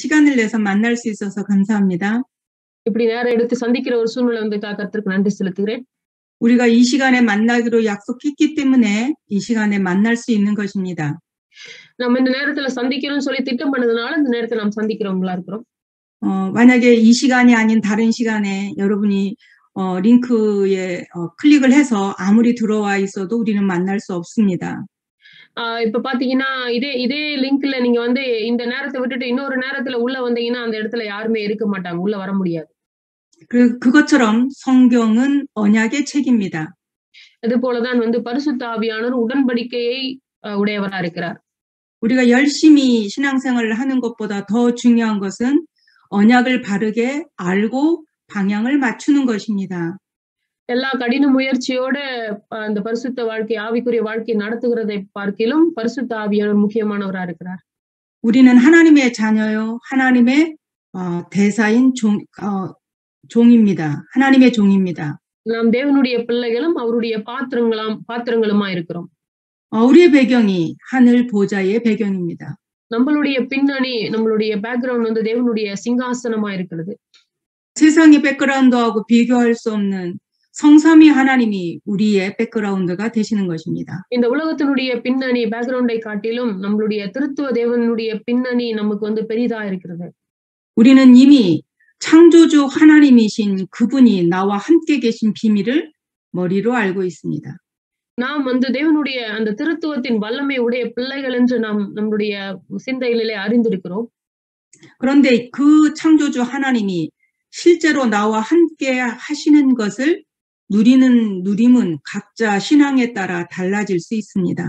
시간을 내서 만날 수 있어서 감사합니다. இப்படி நேரம் எடுத்து சந்திக்கிற ஒரு சூழ்நிலை வந்து கர்த்தருக்கு நன்றி செலுத்துகிறேன் 우리가 이 시간에 만나기로 약속했기 때문에 이 시간에 만날 수 있는 것입니다. நம்ம இந்த நேரத்துல சந்திக்கணும்னு சொல்லி திட்டம் பண்ணதுனால இந்த நேரத்தை நாம் சந்திக்கிறவங்களா இருக்கிறோம் 어, 만약에 이 시간이 아닌 다른 시간에 여러분이 어, 링크에 어, 클릭을 해서 아무리 들어와 있어도 우리는 만날 수 없습니다. ஆஹ் இப்ப பாத்தீங்கன்னா இதே இதே லிங்க்ல நீங்க வந்து இந்த நேரத்தை விட்டுட்டு இன்னொரு நேரத்துல உள்ள வந்தீங்கன்னா அந்த இடத்துல யாருமே இருக்க மாட்டாங்க உள்ள வர முடியாது 그, 그것처럼 성경은 언약의 책입니다. அது போலதான் வந்து பரிசுத்த ஆவியானவர் உடன்படிக்கையை ஆஹ் உடையவரா இருக்கிறார் 우리가 열심히 신앙생활을 하는 것보다 더 중요한 것은 언약을 바르게 알고 방향을 맞추는 것입니다. எல்லா கடின முயற்சியோட ஆஹ் அந்த பரிசுத்த வாழ்க்கை ஆவிக்குரிய வாழ்க்கை நடத்துகிறதை பார்க்கிலும் பரிசுத்த ஆவியானவர் முக்கியமானவரா இருக்கிறார் 우리는 하나님의 자녀요, 하나님의 어, 대사인 종, 어, 종입니다. 하나님의 종입니다. நாம் தேவனுடைய பிள்ளைகளும் அவருடைய பாத்திரங்களாம் பாத்திரங்களுமா இருக்கிறோம் 어, 우리의 배경이 하늘 보좌의 배경입니다. நம்மளுடைய பின்னணி நம்மளுடைய பேக்ரவுண்ட் வந்து தேவனுடைய சிங்காசனமா இருக்கிறது 세상의 백그라운드하고 비교할 수 없는 성삼위 하나님이 우리의 백그라운드가 되시는 것입니다. இந்த உலகத்தினுடைய பின்னணி பேக்ரவுண்டை காட்டிலும் நம்மளுடைய திருத்துவ தேவனுடைய பின்னணி நமக்கு வந்து பெரிதா இருக்கிறது 우리는 이미 창조주 하나님이신 그분이 나와 함께 계신 비밀을 머리로 알고 있습니다. நாம் வந்து தேவனுடைய அந்த திருத்துவத்தின் வல்லமை உடைய பிள்ளைகள் என்று நாம் நம்மளுடைய சிந்தையிலே அறிந்திருக்கிறோம் 그런데 그 창조주 하나님이 실제로 나와 함께 하시는 것을 누리는 누림은 각자 신앙에 따라 달라질 수 있습니다.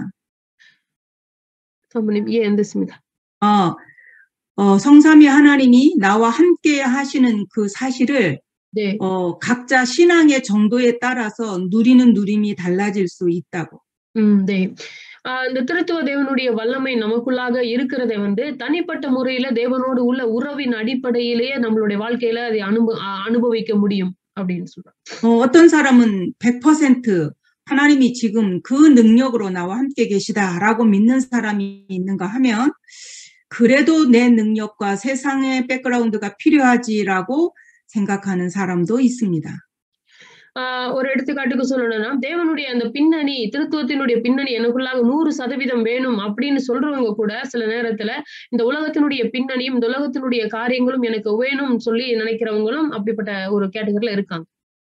சமணி- ஏ எந்திரிச்சுமிதா. 어, 어, 성삼위 하나님이 나와 함께 하시는 그 사실을 네. 어, 각자 신앙의 정도에 따라서 누리는 누림이 달라질 수 있다고. உம் தே ஆஹ் இந்த திருத்துவ தேவனுடைய வல்லமை நமக்குள்ளாக இருக்கிறதை வந்து தனிப்பட்ட முறையில தேவனோடு உள்ள உறவின் அடிப்படையிலேயே நம்மளுடைய வாழ்க்கையில அதை அனுப ஆஹ் அனுபவிக்க முடியும் அப்படின்னு சொல்றாங்க 어, 어떤 사람은 100% 하나님이 지금 그 능력으로 나와 함께 계시다라고 믿는 사람이 있는가 하면 그래도 내 능력과 세상의 백그라운드가 필요하지라고 생각하는 사람도 있습니다. ஆஹ் ஒரு எடுத்துக்காட்டுக்கு சொல்லணும்னா தேவனுடைய அந்த பின்னணி திருத்துவத்தினுடைய பின்னணி எனக்குள்ளாக நூறு சதவீதம் வேணும் அப்படின்னு சொல்றவங்க கூட சில நேரத்துல இந்த உலகத்தினுடைய பின்னணியும் இந்த உலகத்தினுடைய காரியங்களும் எனக்கு வேணும் சொல்லி நினைக்கிறவங்களும் அப்படிப்பட்ட ஒரு கேட்டகரியில இருக்காங்க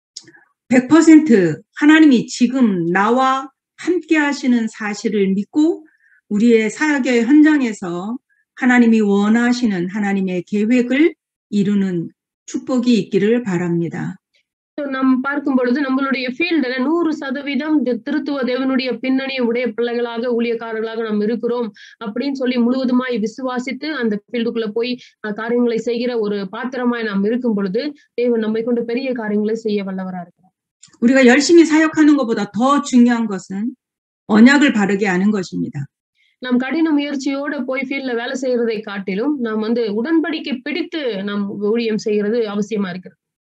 100% 하나님이 지금 나와 함께 하시는 사실을 믿고 우리의 사역의 현장에서 하나님이 원하시는 하나님의 계획을 이루는 축복이 있기를 바랍니다. So, நாம் பார்க்கும் பொழுது நம்மளுடைய ஃபீல்டுல நூறு சதவீதம் தி- திருத்துவ தேவனுடைய பின்னணி உடைய பிள்ளைகளாக ஊழியக்காரர்களாக நாம் இருக்கிறோம் அப்படின்னு சொல்லி முழுவதுமாய் விசுவாசித்து அந்த ஃபீல்டுக்குள்ள போய் அஹ், காரியங்களை செய்கிற ஒரு பாத்திரமாய் நாம் இருக்கும் பொழுது தேவன் நம்மை கொண்டு பெரிய காரியங்களை செய்ய வல்லவரா இருக்கிறார் 우리가 열심히 사역하는 것보다 더 중요한 것은 언약을 바르게 아는 것입니다. நாம் கடின முயற்சியோட போய் ஃபீல்ட்ல வேலை செய்யறதை காட்டிலும் நாம் வந்து உடன்படிக்கை பிடித்து நாம் ஊழியம் செய்கிறது அவசியமா இருக்கிறது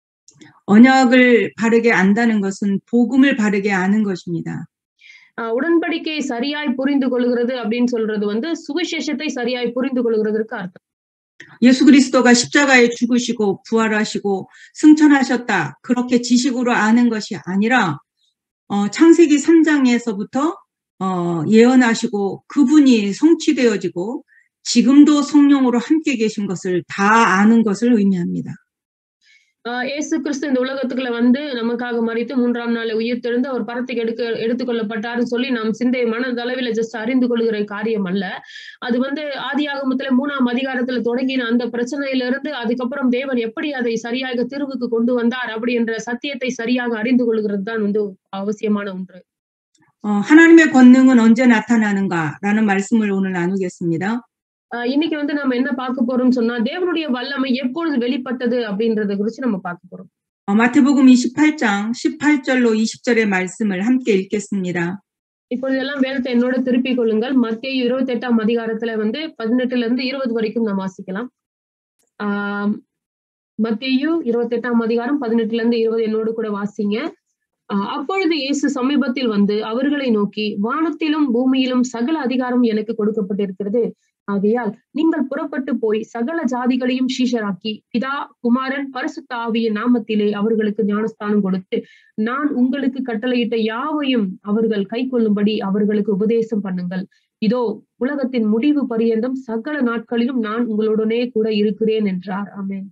언약을 바르게 안다는 것은 복음을 바르게 아는 것입니다. ஆஹ் உடன்படிக்கையை சரியாய் புரிந்து கொள்கிறது அப்படின்னு சொல்றது வந்து சுவிசேஷத்தை சரியாய் புரிந்து கொள்கிறதற்கு அர்த்தம் 예수 그리스도가 십자가에 죽으시고 부활하시고 승천하셨다. 그렇게 지식으로 아는 것이 아니라 어, 창세기 3장에서부터 어, 예언하시고 그분이 성취되어지고 지금도 성령으로 함께 계신 것을 다 아는 것을 의미합니다. ஆஹ் இயேசு கிறிஸ்து இந்த உலகத்துக்குள்ள வந்து நமக்காக மறித்து மூன்றாம் நாள் உயிர்த்தெழுந்து அவர் பரத்துக்கு எடுக்க எடுத்துக்கொள்ளப்பட்டாருன்னு சொல்லி நாம் சிந்தை மனதளவில ஜஸ்ட் அறிந்து கொள்கிற காரியம் அல்ல அது வந்து ஆதியாகமத்துல மூணாம் அதிகாரத்துல தொடங்கின அந்த பிரச்சனையில இருந்து அதுக்கப்புறம் தேவன் எப்படி அதை சரியாக தீர்வுக்கு கொண்டு வந்தார் அப்படி என்ற சத்தியத்தை சரியாக அறிந்து கொள்கிறது தான் வந்து அவசியமான ஒன்று 어, 하나님의 권능은 언제 나타나는가라는 말씀을 오늘 나누겠습니다. ஆஹ் இன்னைக்கு வந்து நம்ம என்ன பார்க்க போறோம்னு சொன்னா தேவனுடைய வல்லமை எப்பொழுது வெளிப்பட்டது அப்படின்றத குறிச்சு நம்ம பார்க்க போறோம் 어, 마태복음 28장 18절로 20절의 말씀을 함께 읽겠습니다. இப்பொழுதெல்லாம் வேதத்தை என்னோட திருப்பிக் கொள்ளுங்கள் மத்திய இருபத்தி எட்டாம் அதிகாரத்துல வந்து பதினெட்டுல இருந்து இருபது வரைக்கும் நாம் வாசிக்கலாம் ஆஹ் மத்தேயு இருபத்தி எட்டாம் அதிகாரம் பதினெட்டுல இருந்து இருபது என்னோடு கூட வாசிங்க ஆஹ் அப்பொழுது இயேசு சமீபத்தில் வந்து அவர்களை நோக்கி வானத்திலும் பூமியிலும் சகல அதிகாரம் எனக்கு கொடுக்கப்பட்டிருக்கிறது ஆகையால் நீங்கள் புறப்பட்டு போய் சகல ஜாதிகளையும் சீஷராக்கி பிதா குமாரன் பரிசுத்த ஆவியின் நாமத்திலே அவர்களுக்கு ஞானஸ்தானம் கொடுத்து நான் உங்களுக்கு கட்டளையிட்ட யாவையும் அவர்கள் கை கொள்ளும்படி அவர்களுக்கு உபதேசம் பண்ணுங்கள் இதோ உலகத்தின் முடிவு பரியந்தம் சகல நாட்களிலும் நான் உங்களுடனே கூட இருக்கிறேன் என்றார் ஆமென்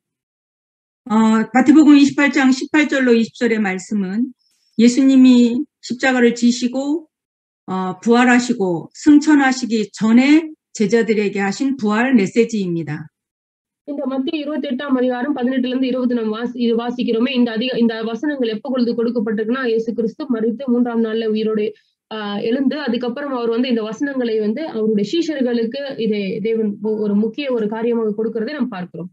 어, 마태복음 28장 18절로 20절의 말씀은 예수님이 십자가를 지시고 어, 부활하시고 승천하시기 전에 제자들에게 하신 부활 메시지입니다. இந்த மத்திய இருபத்தி எட்டாம் அதிகாரம் பதினெட்டுல இருந்து இருபது நம்ம வாசி இது வாசிக்கிறோமே இந்த அதிக இந்த வசனங்கள் எப்ப பொழுது கொடுக்கப்பட்டிருக்குன்னா இயேசு கிறிஸ்து மறித்து மூன்றாம் நாள்ல உயிரோடு ஆஹ் எழுந்து அதுக்கப்புறம் அவர் வந்து இந்த வசனங்களை வந்து அவருடைய சீஷர்களுக்கு இதை தேவன் ஒ- ஒரு முக்கிய ஒரு காரியமாக கொடுக்கிறதை நம்ம பார்க்கிறோம்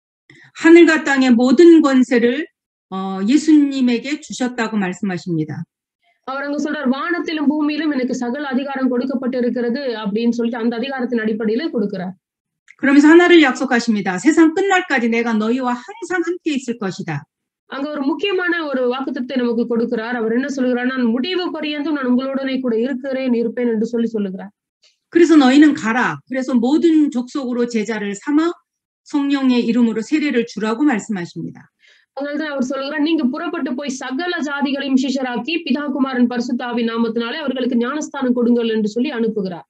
하늘과 땅의 모든 권세를 어, 예수님에게 주셨다고 말씀하십니다. அவர் அங்க சொல்றார் வானத்திலும் பூமியிலும் எனக்கு சகல அதிகாரம் கொடுக்கப்பட்டு இருக்கிறது அப்படின்னு சொல்லிட்டு அந்த அதிகாரத்தின் அடிப்படையில கொடுக்கிறார் 그러면서 하나를 약속하십니다. 세상 끝날까지 내가 너희와 항상 함께 있을 것이다. அங்க ஒரு முக்கியமான ஒரு வாக்குத்தத்தை நமக்கு கொடுக்கிறார் அவர் என்ன சொல்லுகிறார் நான் முடிவு பரியந்தும் நான் உங்களுடனே கூட இருக்கிறேன் இருப்பேன் என்று சொல்லி சொல்லுகிறார் 그래서 너희는 가라. 그래서 모든 족속으로 제자를 삼아 성령의 이름으로 세례를 주라고 말씀하십니다. அதனால்தான் அவர் சொல்லுகிறார் நீங்க புறப்பட்டு போய் சகல ஜாதிகளையும் சிஷராக்கி பிதாகுமாரன் பரிசுத்தாவி நாமத்தினாலே அவர்களுக்கு ஞானஸ்தானம் கொடுங்கள் என்று சொல்லி அனுப்புகிறார்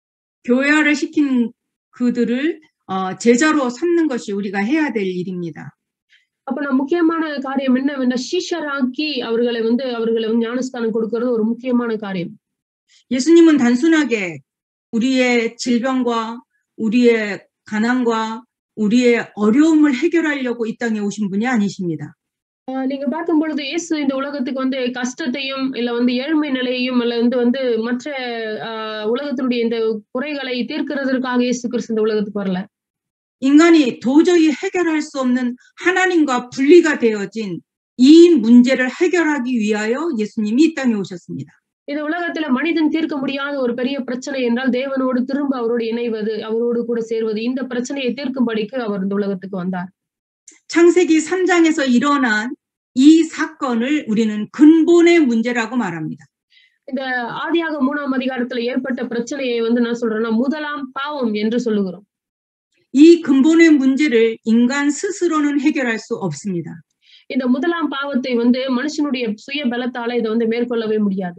교회화를 시킨 그들을 어, 제자로 삼는 것이 우리가 해야 될 일입니다. அப்ப நான் முக்கியமான காரியம் என்னவென்னா சிஷராக்கி அவர்களை வந்து அவர்களை வந்து ஞானஸ்தானம் கொடுக்கிறது ஒரு முக்கியமான காரியம் 예수님은 단순하게 우리의 질병과 우리의 가난과 우리의 어려움을 해결하려고 이 땅에 오신 분이 아니십니다. ஆஹ் நீங்க பார்க்கும் பொழுது இயேசு இந்த உலகத்துக்கு வந்து கஷ்டத்தையும் இல்ல வந்து ஏழ்மை நிலையையும் இல்ல வந்து வந்து மற்ற ஆஹ் உலகத்தினுடைய இந்த குறைகளை தீர்க்கிறதற்காக இயேசு கிறிஸ்து இந்த உலகத்துக்கு வரல 인간이 도저히 해결할 수 없는 하나님과 분리가 되어진 이 문제를 해결하기 위하여 예수님이 이 땅에 오셨습니다. இந்த உலகத்துல மனிதன் தீர்க்க முடியாத ஒரு பெரிய பிரச்சனை என்றால் தேவனோடு திரும்ப அவரோடு இணைவது அவரோடு கூட சேர்வது இந்த பிரச்சனையை தீர்க்கும்படிக்கு அவர் இந்த உலகத்துக்கு வந்தார் 창세기 3장에서 일어난 이 사건을 우리는 근본의 문제라고 말합니다. இந்த ஆதியாக மூணாம் அதிகாரத்துல ஏற்பட்ட பிரச்சனையை வந்து நான் சொல்றேன்னா முதலாம் பாவம் என்று சொல்லுகிறோம் 이 근본의 문제를 인간 스스로는 해결할 수 없습니다. இந்த முதலாம் பாவத்தை வந்து மனுஷனுடைய சுய பலத்தால இதை வந்து மேற்கொள்ளவே முடியாது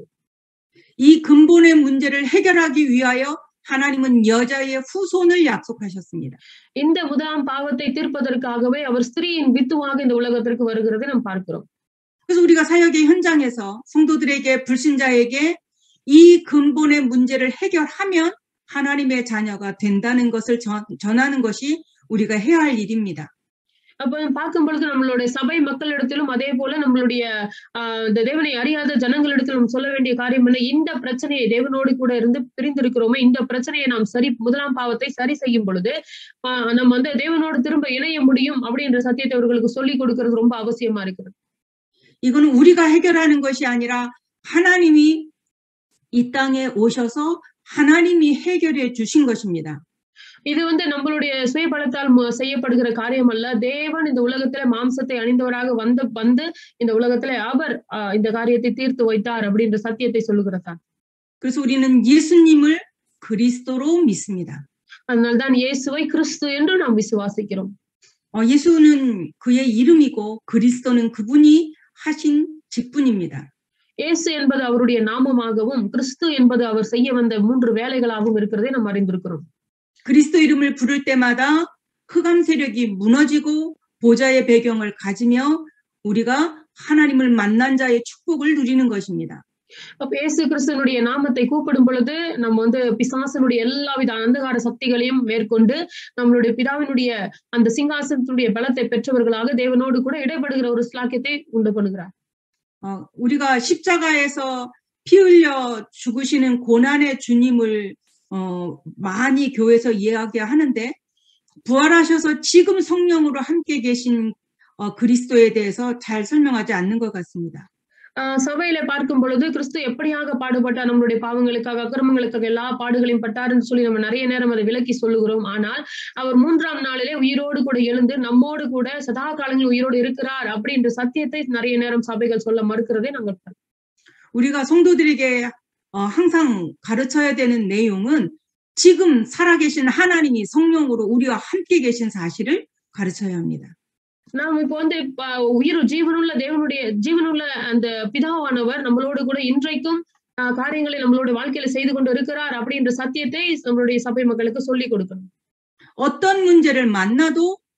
이 근본의 문제를 해결하기 위하여 하나님은 여자의 후손을 약속하셨습니다. இந்த முதலாம் பாவத்தை தீர்ப்பதற்காகவே அவர் ஸ்திரீயின் வித்துவாக இந்த உலகத்திற்கு வருகிறதை நாம் பார்க்கிறோம் 그래서 우리가 사역의 현장에서 성도들에게 불신자에게 이 근본의 문제를 해결하면 하나님의 자녀가 된다는 것을 전, 전하는 것이 우리가 해야 할 일입니다. அப்ப பார்க்கும் பொழுது நம்மளுடைய சபை மக்களிடத்திலும் அதே போல நம்மளுடைய ஆஹ் இந்த தேவனை அறியாத ஜனங்களிடத்திலும் சொல்ல வேண்டிய காரியம் என்ன இந்த பிரச்சனையை தேவனோடு கூட இருந்து பிரிந்திருக்கிறோமே இந்த பிரச்சனையை நாம் சரி முதலாம் பாவத்தை சரி செய்யும் பொழுது ஆஹ் நம்ம வந்து தேவனோடு திரும்ப இணைய முடியும் அப்படின்ற சத்தியத்தை அவர்களுக்கு சொல்லிக் கொடுக்கிறது ரொம்ப அவசியமா இருக்கிறது 이거는 우리가 해결하는 것이 아니라 하나님이 이 땅에 오셔서 하나님이 해결해 주신 것입니다. இது வந்து நம்மளுடைய சுயபலத்தால் மு- செய்யப்படுகிற காரியம் அல்ல தேவன் இந்த உலகத்துல மாம்சத்தை அணிந்தவராக வந்து வந்து இந்த உலகத்துல அவர் ஆஹ் இந்த காரியத்தை தீர்த்து வைத்தார் அப்படின்ற சத்தியத்தை சொல்லுகிறதான் 그래서 우리는 예수님을 그리스도로 믿습니다. அதனால்தான் இயேசுவை கிறிஸ்து என்று நாம் விசுவாசிக்கிறோம் 어, 예수는 그의 이름이고 그리스도는 그분이 하신 직분입니다. இயேசு என்பது அவருடைய நாமமாகவும் கிறிஸ்து என்பது அவர் செய்ய வந்த மூன்று வேலைகளாகவும் இருக்கிறதை நாம் அறிந்திருக்கிறோம் 그리스도 이름을 부를 때마다 흑암 세력이 무너지고 보좌의 배경을 가지며 우리가 하나님을 만난 자의 축복을 누리는 것입니다. அப்ப இயேசு கிறிஸ்துவனுடைய நாமத்தை கூப்பிடும் பொழுது நம்ம வந்து பிசாசனுடைய எல்லாவித அந்தகார சக்திகளையும் மேற்கொண்டு நம்மளுடைய பிதாவினுடைய அந்த சிங்காசனத்துடைய பலத்தை பெற்றவர்களாக தேவனோடு கூட இடைப்படுகிற ஒரு ஸ்லாக்கியத்தை உண்டு பண்ணுகிறார் 어, 우리가 십자가에서 피 흘려 죽으시는 고난의 주님을 어, 많이 교회에서 이야기하는데 부활하셔서 지금 성령으로 함께 계신 어, 그리스도에 대해서 잘 설명하지 않는 것 같습니다. ஆஹ் சபையில பார்க்கும் பொழுது கிறிஸ்து எப்படியாக பாடுபட்டார் நம்மளுடைய பாவங்களுக்காக அக்கிரமங்களுக்காக எல்லா பாடுகளையும் பட்டாருன்னு சொல்லி நம்ம நிறைய நேரம் அதை விலக்கி சொல்லுகிறோம் ஆனால் அவர் மூன்றாம் நாளிலே உயிரோடு கூட எழுந்து நம்மோடு கூட சதா காலங்களில் உயிரோடு இருக்கிறார் அப்படின்ற சத்தியத்தை நிறைய நேரம் சபைகள் சொல்ல மறுக்கிறதை நாங்கள் பார்க்கிறோம். 우리가 성도들에게 어, 항상 가르쳐야 되는 내용은 지금 살아계신 하나님이 성령으로 우리와 함께 계신 사실을 가르쳐야 합니다. நாம் இப்போ வந்து இப்ப உயிர் ஜீவனுள்ள தேவனுடைய ஜீவனுள்ள அந்த பிதாவானவர் நம்மளோடு கூட இன்றைக்கும் ஆஹ், காரியங்களை நம்மளுடைய வாழ்க்கையில செய்து கொண்டு இருக்கிறார் அப்படின்ற சத்தியத்தை நம்மளுடைய சபை மக்களுக்கு சொல்லிக் கொடுக்கணும் 어떤 문제를 만나도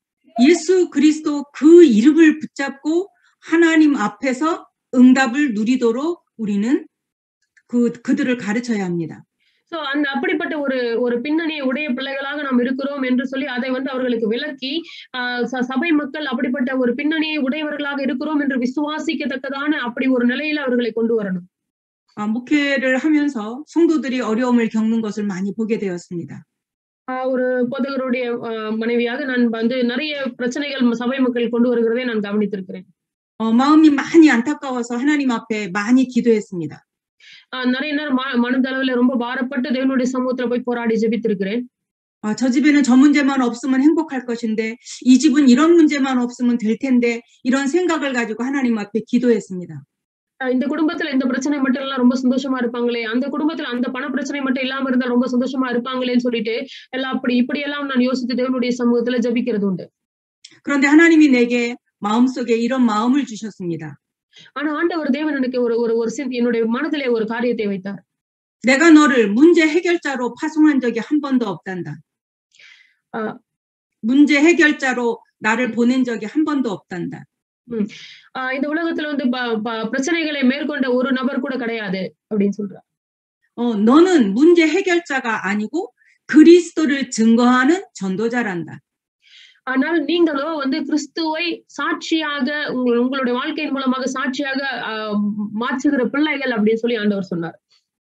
예수 그리스도 그 이름을 붙잡고 하나님 앞에서 응답을 누리도록 우리는 그, 그들을 가르쳐야 합니다. சோ அந்த அப்படிப்பட்ட ஒரு ஒரு பின்னணியை உடைய பிள்ளைகளாக நாம் இருக்கிறோம் என்று சொல்லி அதை வந்து அவர்களுக்கு விளக்கி ஆஹ் ச- சபை மக்கள் அப்படிப்பட்ட ஒரு பின்னணியை உடையவர்களாக இருக்கிறோம் என்று விசுவாசிக்கத்தக்கதான அப்படி ஒரு நிலையில அவர்களை கொண்டு வரணும் 아, 목회를 하면서 성도들이 어려움을 겪는 것을 많이 보게 되었습니다. ஆஹ் ஒரு போதகருடைய ஆஹ் மனைவியாக நான் வந்து நிறைய பிரச்சனைகள் சபை மக்கள் கொண்டு வருகிறதை நான் கவனித்திருக்கிறேன் 어, 마음이 많이 안타까워서 하나님 앞에 많이 기도했습니다. ஆஹ் நிறைய நேரம் ம- மனதளவுல ரொம்ப பாரப்பட்டு தேவனுடைய சமூகத்துல போய் போராடி ஜெபித்திருக்கிறேன் 아, 저 집에는 저 문제만 없으면 행복할 것인데 이 집은 이런 문제만 없으면 될 텐데 이런 생각을 가지고 하나님 앞에 기도했습니다. ஆஹ் இந்த குடும்பத்துல இந்த பிரச்சனை மட்டும் எல்லாம் ரொம்ப சந்தோஷமா இருப்பாங்களே அந்த குடும்பத்துல அந்த பண பிரச்சனை மட்டும் இல்லாம இருந்தா ரொம்ப சந்தோஷமா இருப்பாங்களேன்னு சொல்லிட்டு எல்லாம் அப்படி இப்படி எல்லாம் நான் யோசித்து தேவனுடைய சமூகத்துல ஜெபிக்கிறது உண்டு 그런데 하나님이 내게 마음속에 이런 마음을 주셨습니다. ஆனா ஆண்டவர் தேவன் எனக்கு ஒரு ஒரு ஒரு சிந்தி- என்னுடைய மனதிலே ஒரு காரியத்தை வைத்தார் 내가 너를 문제 해결자로 파송한 적이 한 번도 없단다. 아. 문제 해결자로 나를 보낸 적이 한 번도 없단다. ஆஹ் இந்த உலகத்துல வந்து ப- ப- பிரச்சனைகளை மேற்கொண்ட ஒரு நபர் கூட கிடையாது அப்படின்னு சொல்றார் 어, 너는 문제 해결자가 아니고 그리스도를 증거하는 전도자란다. ஆனால் நீங்களோ வந்து கிறிஸ்துவை சாட்சியாக உங்கள் உங்களுடைய வாழ்க்கையின் மூலமாக சாட்சியாக ஆஹ் மாற்றுகிற பிள்ளைகள் அப்படின்னு சொல்லி ஆண்டவர் சொன்னார்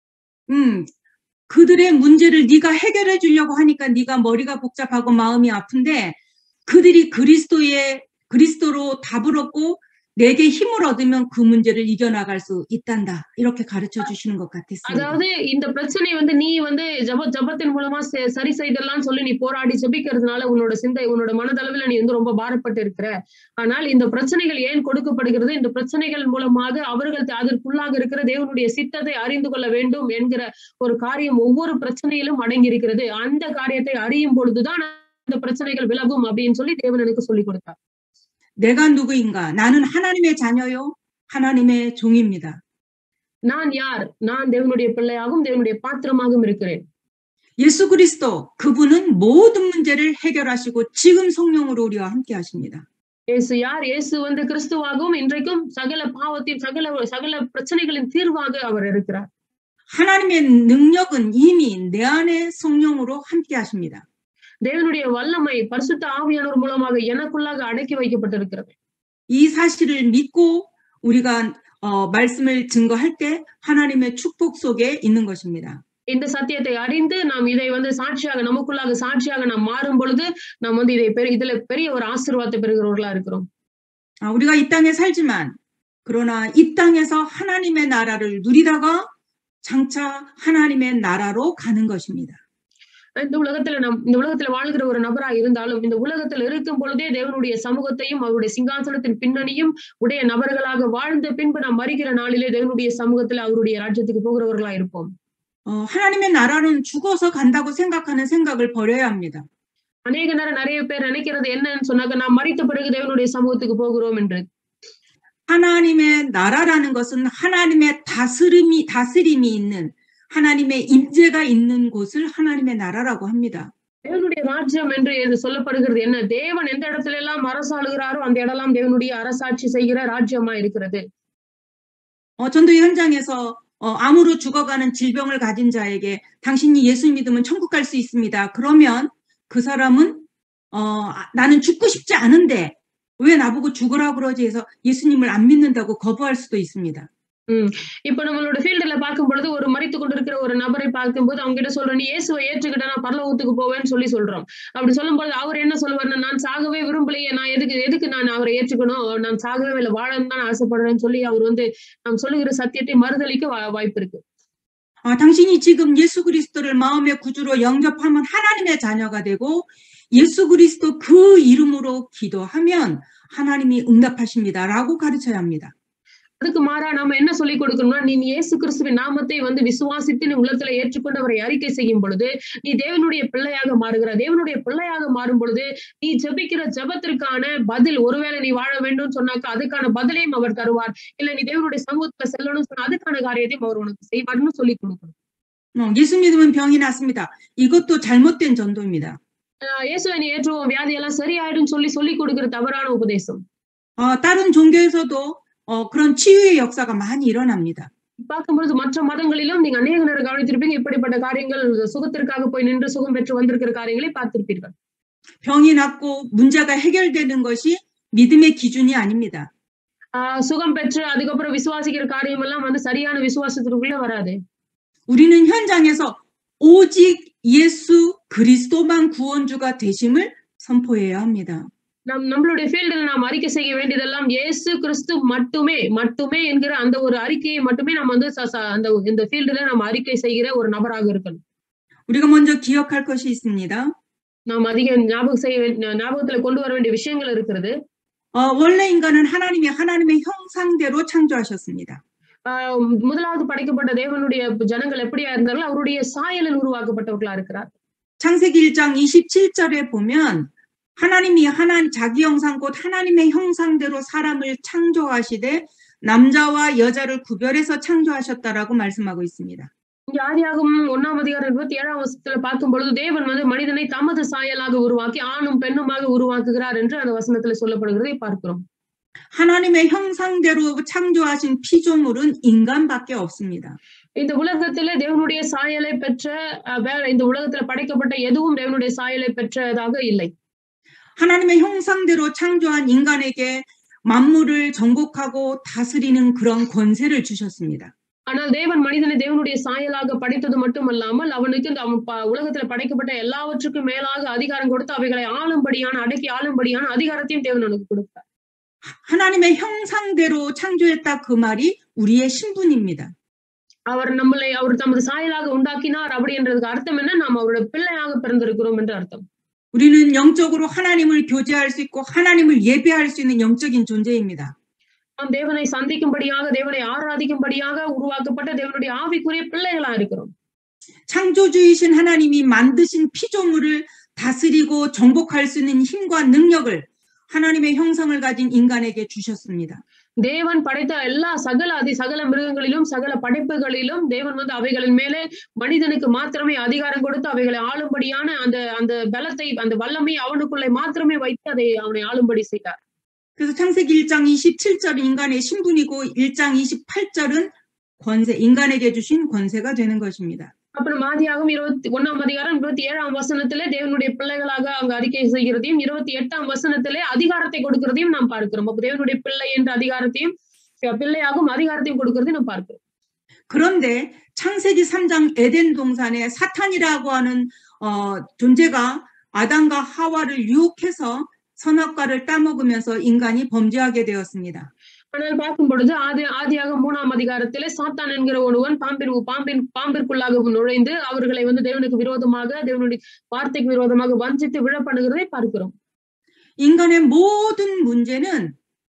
음, 그들의 문제를 네가 해결해 주려고 하니까 네가 머리가 복잡하고 마음이 아픈데 그들이 그리스도의 그리스도로 답을 얻고 내게 힘을 얻으면 그 문제를 이겨나갈 수 있단다. 이렇게 가르쳐 주시는 것 같았습니다. அதாவது இந்த பிரச்சனை வந்து நீ வந்து ஜப ஜபத்தின் மூலமா ச- சரி செய்தலாம் சொல்லி நீ போராடி ஜெபிக்கிறதுனால உன்னோட சிந்தை உன்னோட மனதளவில் நீ வந்து ரொம்ப பாரப்பட்டு இருக்கிற ஆனால் இந்த பிரச்சனைகள் ஏன் கொடுக்கப்படுகிறது இந்த பிரச்சனைகள் மூலமாக அவர்கள் த- அதற்குள்ளாக இருக்கிற தேவனுடைய சித்தத்தை அறிந்து கொள்ள வேண்டும் என்கிற ஒரு காரியம் ஒவ்வொரு பிரச்சனையிலும் அடங்கி இருக்கிறது அந்த காரியத்தை அறியும் பொழுதுதான் அந்த பிரச்சனைகள் விலகும் அப்படின்னு சொல்லி தேவன் எனக்கு சொல்லிக் கொடுத்தார் 내가 누구인가? 나는 하나님의 자녀요. 하나님의 종입니다. நான் யார் நான் தேவனுடைய பிள்ளையாகவும் தேவனுடைய பாத்திரமாகவும் இருக்கிறேன் 예수 그리스도 그분은 모든 문제를 해결하시고 지금 성령으로 우리와 함께 하십니다. இயேசு யார் இயேசு வந்து கிறிஸ்துவாகவும் இன்றைக்கும் சகல பாவத்தின் சகல சகல பிரச்சனைகளின் தீர்வாக அவர் இருக்கிறார் 하나님의 능력은 이미 내 안에 성령으로 함께 하십니다. தேவனுடைய வல்லமை பரிசுத்த ஆவியானவர் மூலமாக எனக்குள்ளாக அடக்கி வைக்கப்பட்டிருக்கிறது 이 사실을 믿고 우리가 어, 말씀을 증거할 때 하나님의 축복 속에 있는 것입니다. இந்த சத்தியத்தை அறிந்து நாம் இதை வந்து சாட்சியாக நமக்குள்ளாக சாட்சியாக நாம் மாறும் பொழுது நாம் வந்து இதை பெரிய இதுல பெரிய ஒரு ஆசீர்வாதத்தை பெறுகிறவர்களா இருக்கிறோம் 아, 우리가 이 땅에 살지만 그러나 이 땅에서 하나님의 나라를 누리다가 장차 하나님의 나라로 가는 것입니다. இந்த உலகத்துல நாம் இந்த உலகத்துல வாழ்கிற ஒரு நபரா இருந்தாலும் இந்த உலகத்துல இருக்கும் பொழுதே தேவனுடைய சமூகத்தையும் அவருடைய சிங்காசனத்தின் பின்னணியும் உடைய நபர்களாக வாழ்ந்த பின்பு நாம் மறிக்கிற நாளிலே தேவனுடைய சமூகத்துல அவருடைய ராஜ்யத்துக்கு போகிறவர்களா இருப்போம் 어, 하나님의 나라는 죽어서 간다고 생각하는 생각을 버려야 합니다. அநேக நேரம் நிறைய பேர் நினைக்கிறது என்னன்னு சொன்னாக்க நாம் மறித்த பிறகு தேவனுடைய சமூகத்துக்கு போகிறோம் என்று 하나님의 나라라는 것은 하나님의 다스림이 다스림이 있는 하나님의 임재가 있는 곳을 하나님의 나라라고 합니다. தேவனுடைய ராஜ்யம் என்று இது சொல்லப்படுகிறது என்ன தேவன் எந்த இடத்துல எல்லாம் அரசாளுகிறாரோ அந்த இடம்லாம் தேவனுடைய அரசாட்சி செய்கிற ராஜ்யமா இருக்கிறது 어, 전도 현장에서 어, 암으로 죽어가는 질병을 가진 자에게 당신이 예수 믿으면 천국 갈 수 있습니다. 그러면 그 사람은 어, 아, 나는 죽고 싶지 않은데 왜 나보고 죽으라 그러지 해서 예수님을 안 믿는다고 거부할 수도 있습니다. இப்ப நம்மளோட ஃபீல்டுல பார்க்கும் பொழுது ஒரு மறித்து கொண்டிருக்கிற ஒரு நபரை பார்க்கும்போது அவங்க கிட்ட சொல்றோம் நீ இயேசுவை ஏற்றுக்கிட்ட நான் பரலோகத்துக்கு போவேன்னு சொல்லி சொல்றோம் அப்படி சொல்லும்போது அவர் என்ன சொல்லுவாருன்னா நான் சாகவே விரும்பலையே நான் எதுக்கு எதுக்கு நான் அவரை ஏற்றுக்கணும் நான் சாகவே இல்லை வாழன்னு தான் ஆசைப்படுறேன்னு சொல்லி அவர் வந்து நாம் சொல்லுகிற சத்தியத்தை மறுதளிக்க வா- வாய்ப்பு இருக்கு 아, 당신이 지금 예수 그리스도를 마음의 구주로 영접하면 하나님의 자녀가 되고 예수 그리스도 그 이름으로 기도하면 하나님이 응답하십니다라고 가르쳐야 합니다. அதுக்கு மாறா நாம என்ன சொல்லிக் கொடுக்கணும்னா நீ இயேசு கிறிஸ்துவின் நாமத்தை வந்து விசுவாசித்து நீ உள்ளத்துல ஏற்றுக்கொண்டு அவரை அறிக்கை செய்யும் பொழுது நீ தேவனுடைய பிள்ளையாக மாறுகிற தேவனுடைய பிள்ளையாக மாறும் பொழுது நீ ஜெபிக்கிற ஜெபத்திற்கான பதில் ஒருவேளை நீ வாழ வேண்டும் சொன்னாக்கா அதுக்கான பதிலையும் அவர் தருவார் இல்ல நீ தேவனுடைய சமூகத்துல செல்லணும்னு சொன்னா அதுக்கான காரியத்தையும் அவர் உனக்கு செய்வார்னு சொல்லிக் கொடுக்கணும் 어, 예수 믿으면 병이 낫습니다. 이것도 잘못된 전도입니다. ஆஹ் இயேசுவை நீ ஏற்றுவோம் வியாதி எல்லாம் சரியாயிடும் சொல்லி சொல்லிக் கொடுக்கிற தவறான உபதேசம் 어, 다른 종교에서도 어, 그런 치유의 역사가 많이 일어납니다. பார்க்கும்பொழுது மற்ற மதங்களிலும் நீங்க அநேக நேரம் கவனித்திருப்பீங்க இப்படிப்பட்ட காரியங்கள் சுகத்திற்காக போய் நின்று சுகம் பெற்று வந்திருக்கிற காரியங்களை பார்த்திருப்பீர்கள் 병이 낫고 문제가 해결되는 것이 믿음의 기준이 아닙니다. ஆஹ் சுகம் பெற்று அதுக்கப்புறம் விசுவாசிக்கிற காரியம் எல்லாம் வந்து சரியான விசுவாசத்திற்குள்ள வராது 우리는 현장에서 오직 예수 그리스도만 구원주가 되심을 선포해야 합니다. நம் நம்மளுடைய ஃபீல்டில் நாம் அறிக்கை செய்ய வேண்டியதெல்லாம் இயேசு கிறிஸ்து மட்டுமே மட்டுமே என்கிற அந்த ஒரு அறிக்கையை மட்டுமே நம்ம வந்து ச- ச- அந்த இந்த ஃபீல்டுல நம்ம அறிக்கை செய்கிற ஒரு நபராக இருக்கணும் 우리가 먼저 기억할 것이 있습니다. நாம் அதிக ஞாபகம் செய்ய வே- ஞாபகத்துல கொண்டு வர வேண்டிய விஷயங்கள் இருக்கிறது 어, 원래 인간은 하나님이 하나님의 형상대로 창조하셨습니다. ஆஹ் முதலாவது படைக்கப்பட்ட தேவனுடைய ஜனங்கள் எப்படியா இருந்தார்கள் அவருடைய சாயலில் உருவாக்கப்பட்டவர்களா இருக்கிறார் 창세기 1장 27절에 보면 하나님이 하나님 자기 형상 곧 하나님의 형상대로 사람을 창조하시되 남자와 여자를 구별해서 창조하셨다라고 말씀하고 있습니다. இங்க ஆதியாகும் ஒன்னாம் அதிகாரம் இருபத்தி ஏழாம் வருஷத்துல பார்க்கும் பொழுது தேவன் வந்து மனிதனை தமது சாயலாக உருவாக்கி ஆணும் பெண்ணுமாக உருவாக்குகிறார் என்று அந்த வசனத்துல சொல்லப்படுகிறதை பார்க்கிறோம் 하나님의 형상대로 창조하신 피조물은 인간밖에 없습니다. இந்த உலகத்துல தேவனுடைய சாயலை பெற்ற அஹ், வேற இந்த உலகத்துல படைக்கப்பட்ட எதுவும் தேவனுடைய சாயலை பெற்றதாக இல்லை 하나님의 형상대로 창조한 인간에게 만물을 정복하고 다스리는 그런 권세를 주셨습니다. ஆனால் தேவன் மனிதனை தேவனுடைய சாயலாக படைத்தது மட்டுமல்லாமல் அவனுக்கு இந்த அவன் ப- உலகத்துல படைக்கப்பட்ட எல்லாவற்றுக்கும் மேலாக அதிகாரம் கொடுத்து அவைகளை ஆளும்படியான அடக்கி ஆளும்படியான அதிகாரத்தையும் தேவன் அவனுக்கு கொடுத்தார் 하나님의 형상대로 창조했다 그 말이 우리의 신분입니다. அவர் நம்மளை அவர் தமது சாயலாக உண்டாக்கினார் அப்படி என்றதுக்கு அர்த்தம் என்ன நாம் அவருடைய பிள்ளையாக பிறந்திருக்கிறோம் என்று அர்த்தம் 우리는 영적으로 하나님을 교제할 수 있고 하나님을 예배할 수 있는 영적인 존재입니다. நாம் தேவனை சந்திக்கும்படியாக தேவனை ஆராதிக்கும்படியாக உருவாக்கப்பட்ட தேவனுடைய ஆவிக்குரிய பிள்ளைகளா இருக்கிறோம் 창조주이신 하나님이 만드신 피조물을 다스리고 정복할 수 있는 힘과 능력을 하나님의 형상을 가진 인간에게 주셨습니다. தேவன் படைத்த எல்லா சகல அதி சகல மிருகங்களிலும் சகல படைப்புகளிலும் தேவன் வந்து அவைகளின் மேலே மனிதனுக்கு மாத்திரமே அதிகாரம் கொடுத்து அவைகளை ஆளும்படியான அந்த அந்த பலத்தை அந்த வல்லமை அவனுக்குள்ளே மாத்திரமே வைத்து அதை அவனை ஆளும்படி செய்தார் 그래서 창세기 1장 27절은 인간의 신분이고 1장 28절은 권세, 인간에게 주신 권세가 되는 것입니다. அப்புறம் ஆதியாகும் இருபத்தி ஒண்ணாம் அதிகாரம் இருபத்தி ஏழாம் வசனத்திலே தேவனுடைய பிள்ளைகளாக அங்க அறிக்கை செய்கிறதையும் இருபத்தி எட்டாம் வசனத்திலே அதிகாரத்தை கொடுக்கிறதையும் நாம் பார்க்கிறோம் அப்ப தேவனுடைய பிள்ளை என்ற அதிகாரத்தையும் பிள்ளையாகும் அதிகாரத்தையும் கொடுக்கிறதையும் நாம் பார்க்கிறோம் 그런데 창세기 3장 에덴 동산에 사탄이라고 하는 어, 존재가 아담과 하와를 유혹해서 선악과를 따먹으면서 인간이 범죄하게 되었습니다. ஆனால் பார்க்கும் பொழுது ஆதி ஆதியாக மூணாம் அதிகாரத்திலே சாத்தான் என்கிற ஒருவன் பாம்பின் பாம்பின் பாம்பிற்குள்ளாக நுழைந்து அவர்களை வந்து தேவனுக்கு விரோதமாக தேவனுடைய வார்த்தைக்கு விரோதமாக வஞ்சித்து விழப்படுகிறதை பார்க்கிறோம் 인간의 모든 문제는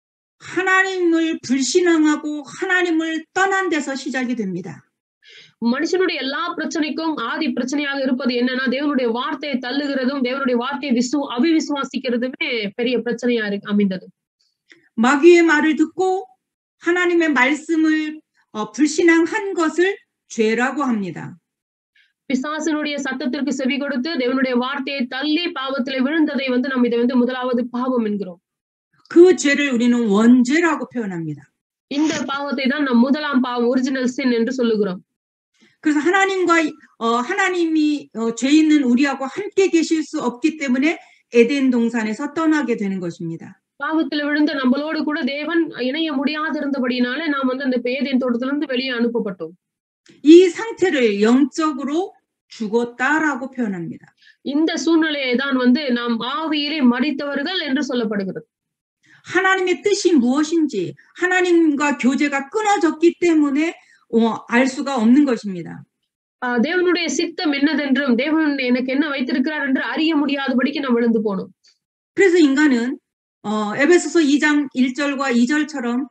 하나님을 불신앙하고 하나님을 떠난 데서 시작이 됩니다. மனுஷனுடைய எல்லா பிரச்சனைக்கும் ஆதி பிரச்சனையாக இருப்பது என்னன்னா தேவனுடைய வார்த்தையை தள்ளுகிறதும் தேவனுடைய வார்த்தையை விசு அவிவிசுவாசிக்கிறதுமே பெரிய பிரச்சனையா இருக்கு அமைந்தது 마귀의 말을 듣고 하나님의 말씀을 어, 불신앙한 것을 죄라고 합니다. பிசாசனுடைய சத்தத்திற்கு செவி கொடுத்து தேவனுடைய வார்த்தையை தள்ளி பாவத்திலே விழுந்ததை வந்து நம்ம இதை வந்து முதலாவது பாவம் என்கிறோம் 그 죄를 우리는 원죄라고 표현합니다. இந்த பாவத்தை தான் நம் முதலாம் பாவம் ஒரிஜினல் சின் என்று சொல்லுகிறோம் 그래서 하나님과 어, 하나님이 어, 죄 있는 우리하고 함께 계실 수 없기 때문에 에덴 동산에서 떠나게 되는 것입니다. பாவத்துல விழுந்த நம்மளோடு கூட தேவன் இணைய முடியாதிருந்தபடினாலே நாம் வந்து அந்த பேதின் தோட்டத்திலிருந்து வெளியே அனுப்பப்பட்டோம் 이 상태를 영적으로 죽었다라고 표현합니다. இந்த சூழ்நிலையை தான் வந்து நாம் ஆவியிலே மடித்தவர்கள் என்று சொல்லப்படுகிறது 하나님의 뜻이 무엇인지 하나님과 교제가 끊어졌기 때문에 어, 알 수가 없는 것입니다. ஆஹ் தேவனுடைய சித்தம் என்னதென்றும் தேவன் எனக்கு என்ன வைத்திருக்கிறார் என்று அறிய முடியாதபடிக்கு நாம் விழுந்து போனோம் 그래서 인간은 어, 에베소서 2장 1절과 2절처럼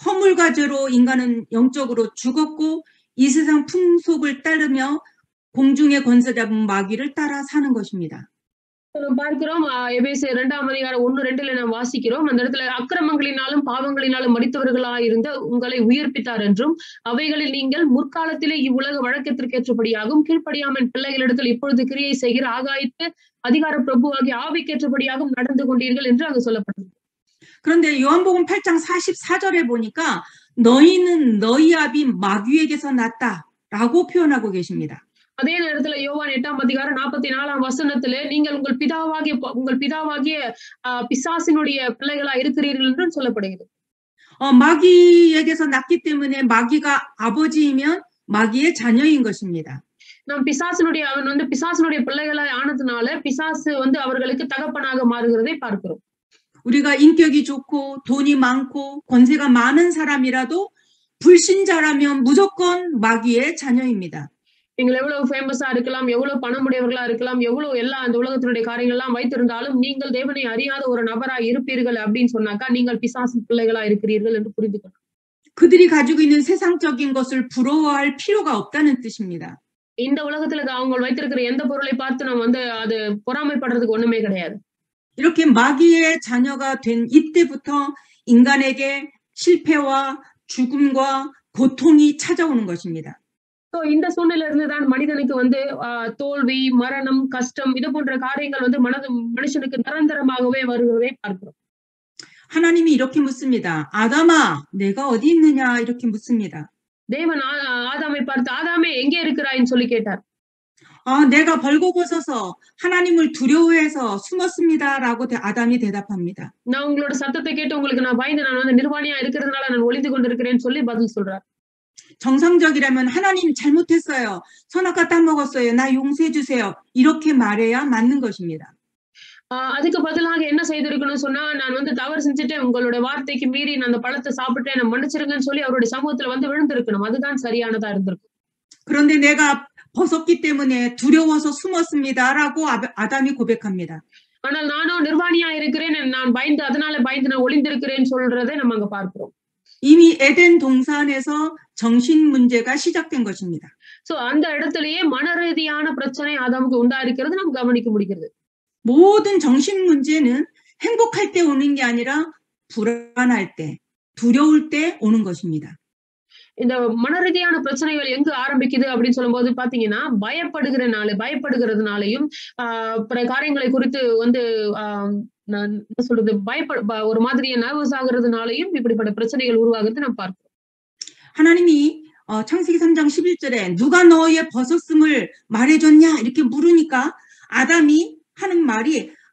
허물과 죄로 인간은 영적으로 죽었고 이 세상 풍속을 따르며 공중의 권세 잡은 마귀를 따라 사는 것입니다. நாம் பார்க்கிறோம் ஆஹ் எபேசியர் இரண்டாம் அதிகாரம் ஒண்ணு ரெண்டுல நாம் வாசிக்கிறோம் அந்த இடத்துல அக்கிரமங்களினாலும் பாவங்களினாலும் மடித்தவர்களாய் இருந்த உங்களை உயிர்ப்பித்தார் என்றும் அவைகளில் நீங்கள் முற்காலத்திலே இவ்வுலக வழக்கத்திற்கேற்றபடியாகவும் கீழ்ப்படியாமல் பிள்ளைகளிடத்தில் இப்பொழுது கிரியை செய்கிற ஆகாயத்து அதிகார பிரபுவாகிய ஆவிக்கேற்றபடியாகவும் நடந்து கொண்டீர்கள் என்று அங்கு சொல்லப்பட்டது 그런데 요한복음 8장 44절에 보니까 너희는 너희 아비 마귀에게서 났다라고 표현하고 계십니다. அதே நேரத்துல யோவான் எட்டாம் அதிகாரம் நாற்பத்தி நாலாம் வசனத்துல நீங்கள் உங்கள் பிதாவாகிய உங்கள் பிதாவாகிய ஆஹ் பிசாசினுடைய பிள்ளைகளா இருக்கிறீர்கள் என்றும் சொல்லப்படுகிறது 어, 마귀에게서 났기 때문에 마귀가 아버지이면 마귀의 자녀인 것입니다. நாம் பிசாசினுடைய அவன் வந்து பிசாசினுடைய பிள்ளைகளா ஆனதுனால பிசாசு வந்து அவர்களுக்கு தகப்பனாக மாறுகிறதை பார்க்கிறோம் 우리가 인격이 좋고 돈이 많고 권세가 많은 사람이라도 불신자라면 무조건 마귀의 자녀입니다. நீங்கள் எவ்வளவு ஃபேமஸா இருக்கலாம் எவ்வளவு பணமுடையவர்களா இருக்கலாம் எவ்வளவு எல்லா அந்த உலகத்தினுடைய காரியங்கள் எல்லாம் வைத்திருந்தாலும் நீங்கள் தேவனை அறியாத ஒரு நபரா இருப்பீர்கள் அப்படின்னு சொன்னாக்கா நீங்கள் பிசாசின் பிள்ளைகளா இருக்கிறீர்கள் என்று புரிந்து கொள்ளணும் 그들이 가지고 있는 세상적인 것을 부러워할 필요가 없다는 뜻입니다. இந்த உலகத்துல அவங்க வைத்திருக்கிற எந்த பொருளை பார்த்து நம்ம வந்து அது பொறாமைப்படுறதுக்கு ஒண்ணுமே கிடையாது 이렇게 마귀의 자녀가 된 이때부터 인간에게 실패와 죽음과 고통이 찾아오는 것입니다. ஸோ இந்த சூழ்நிலை இருந்துதான் மனிதனுக்கு வந்து ஆஹ் தோல்வி மரணம் கஷ்டம் இது போன்ற காரியங்கள் வந்து மனது மனுஷனுக்கு நிரந்தரமாகவே வருகிறதை பார்க்கிறோம் 하나님이 이렇게 묻습니다. 아담아, 내가 어디 있느냐? 이렇게 묻습니다. தேவன் ஆ- ஆதாமை பார்த்து ஆதாமே எங்கே இருக்கிறாய்ன்னு சொல்லி கேட்டார் 아, 내가 벌거벗어서 하나님을 두려워해서 숨었습니다라고 대- 아담이 대답합니다. நான் உங்களோட சத்தத்தை கேட்டு உங்களுக்கு நான் பயந்து நான் வந்து நிர்வாணியா இருக்கிறதுனால நான் ஒளிந்து கொண்டிருக்கிறேன்னு சொல்லி பதில் சொல்றார் 정상적이라면 하나님 잘못했어요. 선악과 따먹었어요. 나 용서해 주세요. 이렇게 말해야 맞는 것입니다. ஆஹ் அதுக்கு பதிலாக என்ன செய்திருக்கணும்னு சொன்னா நான் வந்து தவறு செஞ்சுட்டேன் உங்களோட வார்த்தைக்கு மீறி நான் அந்த பழத்தை சாப்பிட்டேன் நான் மன்னிச்சிருங்கன்னு சொல்லி அவருடைய சமூகத்துல வந்து விழுந்திருக்கணும் அதுதான் சரியானதா இருந்திருக்கும் 그런데 내가 벗었기 때문에 두려워서 숨었습니다라고 아- 아담이 고백합니다. ஆனால் நானும் நிர்வாணியா இருக்கிறேன் நான் பயந்து அதனால பயந்து நான் ஒளிந்திருக்கிறேன்னு சொல்றதை நம்ம அங்க பார்க்கிறோம் 이미 에덴 동산에서 정신 문제가 시작된 것입니다. சோ அந்த இடத்திலேயே மன ரீதியான பிரச்சனை ஆதாமுக்கு உண்டா இருக்கிறது நம்ம கவனிக்க முடிகிறது 모든 정신 문제는 행복할 때 오는 게 아니라 불안할 때, 두려울 때 오는 것입니다. இந்த மன ரீதியான பிரச்சனைகள் எங்க ஆரம்பிக்குது அப்படின்னு சொல்லும்போது பாத்தீங்கன்னா பயப்படுகிறனால பயப்படுகிறதுனாலையும் ஆஹ் பிற காரியங்களை குறித்து வந்து ஆஹ் நான் என்ன சொல்றது பயப்பட ப- ஒரு மாதிரி நர்வஸ் ஆகுறதுனாலையும் இப்படிப்பட்ட பிரச்சனைகள் உருவாகிறது நம்ம பார்க்கிறோம் 하나님이 어, 창세기 3장 11절에 누가 너의 벗었음을 말해줬냐 이렇게 물으니까 아담이 하는 말이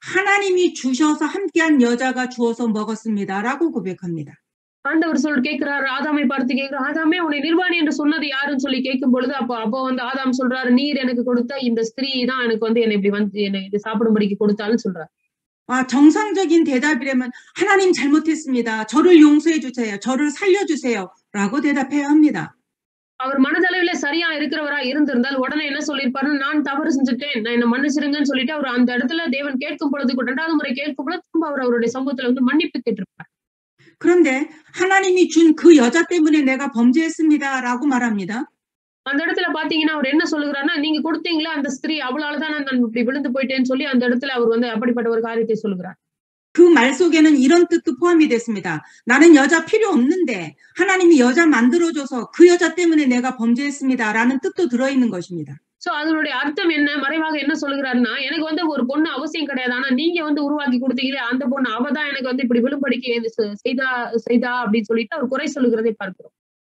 하나님이 주셔서 함께한 여자가 주어서 먹었습니다라고 고백합니다. ஆண்டவர் சொல் கேட்கிறாரு ஆதாமை பார்த்து கேட்கிறார் ஆதாமே உன்னை நிர்வாணி என்று சொன்னது யாருன்னு சொல்லி கேட்கும் பொழுது அப்போ அப்போ வந்து ஆதாம் சொல்றாரு நீர் எனக்கு கொடுத்த இந்த ஸ்திரீ தான் எனக்கு வந்து என்னை இப்படி வந்து என்னை இது சாப்பிடும்படிக்கு கொடுத்தாலும் சொல்றாரு 아, 정상적인 대답이라면 하나님 잘못했습니다. 저를 용서해 주세요. 저를 살려 주세요. 라고 대답해야 합니다. அவர் மனதளவில சரியா இருக்கிறவரா இருந்திருந்தால் உடனே என்ன சொல்லியிருப்பாரு நான் தவறு செஞ்சுட்டேன் நான் என்ன மன்னிச்சிருங்கன்னு சொல்லிட்டு அவர் அந்த இடத்துல தேவன் கேட்கும் பொழுது இரண்டாவது முறை கேட்கும் பொழுது திரும்ப அவர் அவருடைய சமூகத்துல வந்து மன்னிப்பு கேட்டிருப்பார் 그런데 하나님이 준 그 여자 때문에 내가 범죄했습니다. 라고 말합니다. அந்த இடத்துல பாத்தீங்கன்னா அவர் என்ன சொல்லுகிறாருன்னா நீங்க கொடுத்தீங்களா அந்த ஸ்திரீ அவளாலதான் நான் இப்படி விழுந்து போயிட்டேன்னு சொல்லி அந்த இடத்துல அவர் வந்து அப்படிப்பட்ட ஒரு காரியத்தை சொல்லுகிறார் 그 말 속에는 이런 뜻도 포함이 됐습니다. 나는 여자 필요 없는데 하나님이 여자 만들어줘서 그 여자 때문에 내가 범죄했습니다. 라는 뜻도 들어있는 것입니다. சோ அதனுடைய அர்த்தம் என்ன மறைவாக என்ன சொல்லுகிறாருன்னா எனக்கு வந்து ஒரு பொண்ணு அவசியம் கிடையாது ஆனா நீங்க வந்து உருவாக்கி கொடுத்தீங்களே அந்த பொண்ணு அவ தான் எனக்கு வந்து இப்படி விழும்படிக்கு இது செ- செய்தா செய்தா அப்படின்னு சொல்லிட்டு அவர் குறை சொல்லுகிறதை பார்க்கிறோம்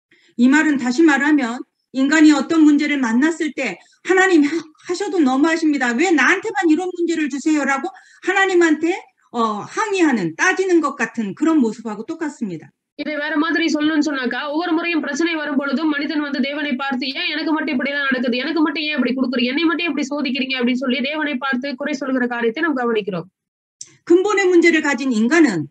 이 말은 다시 말하면 인간이 어떤 문제를 만났을 때 하나님 하- 하셔도 너무하십니다. 왜 나한테만 이런 문제를 주세요라고 하나님한테 어, 항의하는 따지는 것 같은 그런 모습하고 똑같습니다. இதை வேற மாதிரி சொல்லணும்னு சொன்னாக்கா ஒவ்வொரு முறையும் பிரச்சனை வரும் பொழுதும் மனிதன் வந்து தேவனை பார்த்து ஏன் எனக்கு மட்டும் இப்படிதான் நடக்குது எனக்கு மட்டும் ஏன் இப்படி கொடுக்குறீங்க என்னை மட்டும் இப்படி சோதிக்கிறீங்க அப்படின்னு சொல்லி தேவனை பார்த்து குறை சொல்லுகிற காரியத்தை நாம் கவனிக்கிறோம் 근본의 문제를 가진 인간은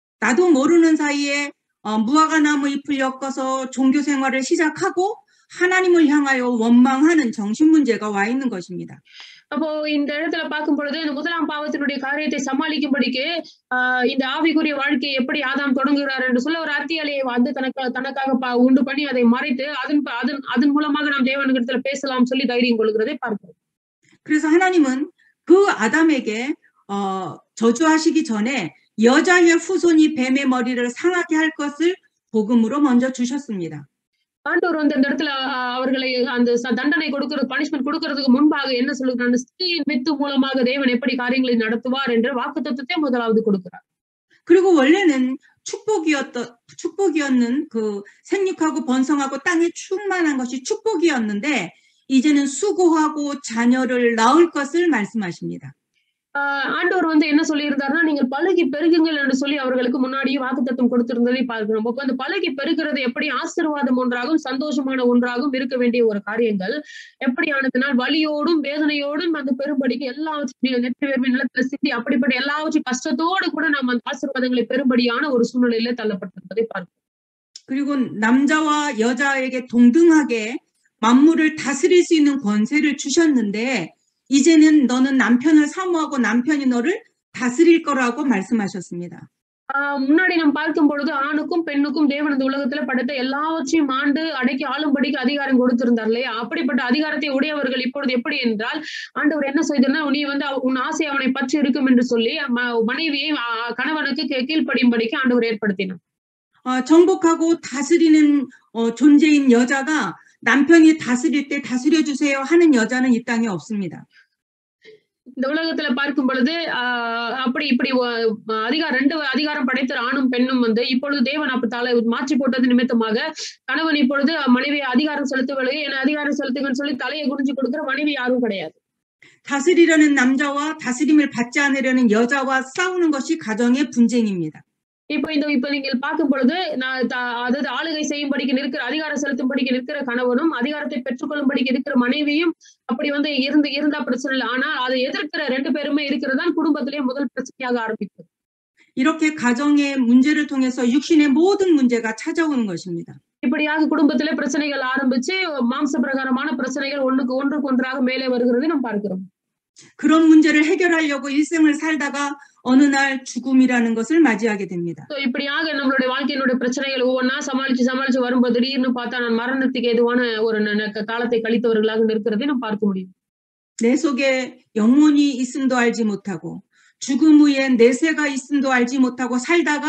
나도 모르는 사이에 어, 무화과 나무 잎을 엮어서 종교 생활을 시작하고 하나님을 향하여 원망하는 정신 문제가 와 있는 것입니다. அப்போ இந்த இடத்துல பார்க்கும் பொழுது இந்த முதலாம் பாவத்தினுடைய காரியத்தை சமாளிக்கும்படிக்கு ஆஹ் இந்த ஆவிக்குரிய வாழ்க்கையை எப்படி ஆதாம் தொடங்குகிறார் என்று சொல்ல ஒரு அத்தியாலையை வந்து தனக்கு தனக்காக பா- உண்டு பண்ணி அதை மறைத்து அதன் ப- அதன் அதன் மூலமாக நாம் தேவனிடத்துல பேசலாம் சொல்லி தைரியம் கொள்கிறதை பார்க்கிறோம் 그래서 하나님은 그 아담에게 어, 저주하시기 전에 여자의 후손이 뱀의 머리를 상하게 할 것을 복음으로 먼저 주셨습니다. ஆண்டவர் வந்து அந்த இடத்துல ஆஹ், அவர்களை அந்த ச- தண்டனை கொடுக்கிறது பனிஷ்மெண்ட் கொடுக்கறதுக்கு முன்பாக என்ன சொல்லுகிறார் அந்த ஸ்திரீயின் வித்து மூலமாக தேவன் எப்படி காரியங்களை நடத்துவார் என்று வாக்குத்தத்தத்தை முதலாவது கொடுக்கிறார் 그리고 원래는 축복이었던 축복이었는 그 생육하고 번성하고 땅에 충만한 것이 축복이었는데 이제는 수고하고 자녀를 낳을 것을 말씀하십니다. ஆஹ் ஆண்டவர் வந்து என்ன சொல்லியிருந்தாருன்னா நீங்கள் பழகி பெருகுங்கள் என்று சொல்லி அவர்களுக்கு முன்னாடியே வாக்குத்தத்தம் கொடுத்திருந்ததை பார்க்கிறோம் அப்போ அந்த பழகி பெருகிறது எப்படி ஆசீர்வாதம் ஒன்றாகவும் சந்தோஷமான ஒன்றாகவும் இருக்க வேண்டிய ஒரு காரியங்கள் எப்படியானதுனால் வலியோடும் வேதனையோடும் அந்த பெரும்படிக்கு எல்லாவற்றையும் நெற்றி வேர்வை நிலத்துல சிந்தி அப்படிப்பட்ட எல்லாவற்றையும் கஷ்டத்தோடு கூட நாம் அந்த ஆசீர்வாதங்களை பெரும்படியான ஒரு சூழ்நிலையில தள்ளப்பட்டிருப்பதை பார்க்கிறோம் 그리고 남자와 여자에게 동등하게 만물을 다스릴 수 있는 권세를 주셨는데 이제는 너는 남편을 사모하고 남편이 너를 다스릴 거라고 말씀하셨습니다. ஆஹ் முன்னாடி நம்ம பார்க்கும் பொழுது ஆணுக்கும் பெண்ணுக்கும் தேவன் இந்த உலகத்துல படைத்த எல்லாவற்றையும் ஆண்டு அடக்கி ஆளும்படிக்கு அதிகாரம் கொடுத்திருந்தார் இல்லையா அப்படிப்பட்ட அதிகாரத்தை உடையவர்கள் இப்பொழுது எப்படி என்றால் ஆண்டவர் என்ன செய்தார்னா நீ வந்து அவ- உன் ஆசை அவனை பற்றி இருக்கும் என்று சொல்லி ம- மனைவியை ஆஹ் கணவனுக்கு கீ- கீழ்ப்படியும்படிக்கு ஆண்டவர் ஏற்படுத்தினார் 어, 정복하고 다스리는 어, 존재인 여자가 남편이 다스릴 때 다스려 주세요 하는 여자는 이 땅에 없습니다. இந்த உலகத்துல பார்க்கும் பொழுது ஆஹ் அப்படி இப்படி ஒ- அதிகாரம் ரெண்டு அதிகாரம் படைத்த ஆணும் பெண்ணும் வந்து இப்பொழுது தேவன் அப்ப தலை மாற்றி போட்டது நிமித்தமாக கணவன் இப்பொழுது மனைவி அதிகாரம் செலுத்தவில்லை என அதிகாரம் செலுத்துங்கன்னு சொல்லி தலையை குனிஞ்சு கொடுக்கிற மனைவி யாரும் கிடையாது 다스리려는 남자와 다스림을 받지 않으려는 여자와 싸우는 것이 가정의 분쟁입니다. இப்போ இந்த இப்ப நீங்கள் பார்க்கும் பொழுது நான் த- அதாவது ஆளுகை செய்யும்படிக்கு நிற்கிற அதிகாரம் செலுத்தும்படிக்கு நிற்கிற கணவனும் அதிகாரத்தை பெற்றுக்கொள்ளும்படிக்கு இருக்கிற மனைவியும் அப்படி வந்து இருந்து இருந்தா பிரச்சனை இல்லை ஆனா அதை எதிர்க்கிற ரெண்டு பேருமே இருக்கிறது தான் குடும்பத்திலேயே முதல் பிரச்சனையாக ஆரம்பிக்கும் 이렇게 가정의 문제를 통해서 육신의 모든 문제가 찾아오는 것입니다. இப்படியாக குடும்பத்திலே பிரச்சனைகள் ஆரம்பிச்சு மாம்ச பிரகாரமான பிரச்சனைகள் ஒண்ணுக்கு ஒன்றுக்கு ஒன்றாக மேலே வருகிறதை நாம் பார்க்கிறோம் 그런 문제를 해결하려고 일생을 살다가 어느 날 죽음이라는 것을 맞이하게 됩니다. So, இப்படியாக நம்மளுடைய வாழ்க்கையினுடைய பிரச்சனைகள் ஒவ்வொன்றா சமாளிச்சு சமாளிச்சு வரும்போது திடீர்னு பார்த்தா நான் மரணத்துக்கு ஏதுவான ஒரு ந- ந- காலத்தை கழித்தவர்களாக நிற்கிறதை நாம் பார்க்க முடியும் 내 속에 영혼이 있음도 알지 못하고 죽음 후에 내세가 있음도 알지 못하고 살다가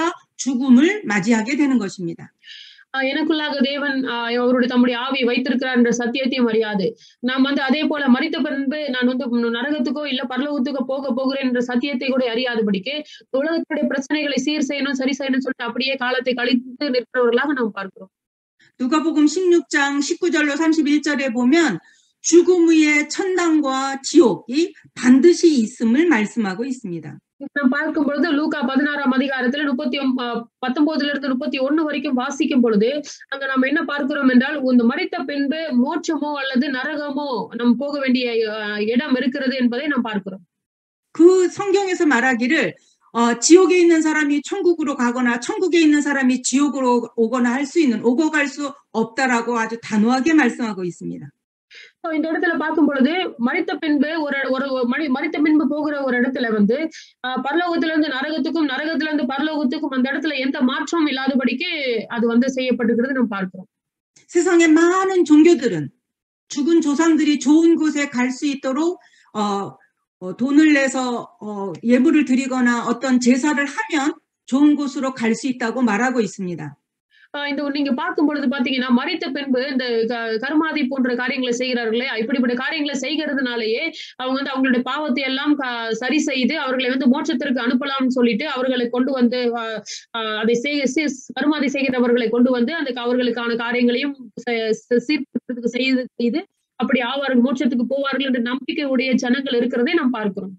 죽음을 맞이하게 되는 것입니다. ஆஹ் எனக்குள்ளாக தேவன் ஆஹ் அவருடைய தம்முடைய ஆவியை வைத்திருக்கிறார் என்ற சத்தியத்தையும் அறியாது நாம் வந்து அதே போல மறித்த பின்பு நான் வந்து நரகத்துக்கோ இல்ல பரலோகத்துக்கோ போக போகிறேன் என்ற சத்தியத்தை கூட அறியாதபடிக்கு உலகத்துடைய பிரச்சனைகளை சீர் செய்யணும் சரி செய்யணும் சொல்லிட்டு அப்படியே காலத்தை கழித்து நிற்கிறவர்களாக நாம் பார்க்கிறோம் 누가복음 16장 19절로 31절에 보면 죽음 후에 천당과 지옥이 반드시 있음을 말씀하고 있습니다. நாம் பார்க்கும் பொழுது லூக்கா பதினாறாம் அதிகாரத்துல முப்பத்தி ஒம்- ஆஹ் பத்தொன்பதுல இருந்து முப்பத்தி ஒண்ணு வரைக்கும் வாசிக்கும் பொழுது அங்க நம்ம என்ன பார்க்கிறோம் என்றால் இந்த மறித்த பின்பு மோட்சமோ அல்லது நரகமோ நம்ம போக வேண்டிய ஆஹ் இடம் இருக்கிறது என்பதை நாம் பார்க்கிறோம் 그 성경에서 말하기를 어, 지옥에 있는 사람이 천국으로 가거나 천국에 있는 사람이 지옥으로 오거나 할 수 있는 오고 갈 수 없다라고 아주 단호하게 말씀하고 있습니다. So, இந்த இடத்துல பார்க்கும் பொழுது மறித்த பின்பு ஒரு ஒரு ஒரு மறி- மறித்த பின்பு போகிற ஒரு இடத்துல வந்து ஆஹ் பரலோகத்துல இருந்து நரகத்துக்கும் நரகத்துல இருந்து பரலோகத்துக்கும் அந்த இடத்துல எந்த மாற்றமும் இல்லாதபடிக்கு அது வந்து செய்யப்பட்டிருக்கிறது நம்ம பார்க்கிறோம் 세상의 많은 종교들은 죽은 조상들이 좋은 곳에 갈 수 있도록 어, 어, 돈을 내서 어, 예물을 드리거나 어떤 제사를 하면 좋은 곳으로 갈 수 있다고 말하고 있습니다. ஆஹ் இந்த நீங்க பார்க்கும் பொழுது பாத்தீங்கன்னா மறித்த பின்பு இந்த க- கருமாதி போன்ற காரியங்களை செய்கிறார்களே இப்படிப்பட்ட காரியங்களை செய்கிறதுனாலேயே அவங்க வந்து அவங்களுடைய பாவத்தை எல்லாம் க- சரி செய்து அவர்களை வந்து மோட்சத்திற்கு அனுப்பலாம்னு சொல்லிட்டு அவர்களை கொண்டு வந்து ஆஹ் ஆஹ் அதை செய் சி- கருமாதி செய்கிறவர்களை கொண்டு வந்து அந்த அவர்களுக்கான காரியங்களையும் ச- ச- சீர்திருத்தத்துக்கு செய்து செய்து அப்படி ஆவார்கள் மோட்சத்துக்கு போவார்கள் என்ற நம்பிக்கை உடைய ஜனங்கள் இருக்கிறதை நாம் பார்க்கிறோம்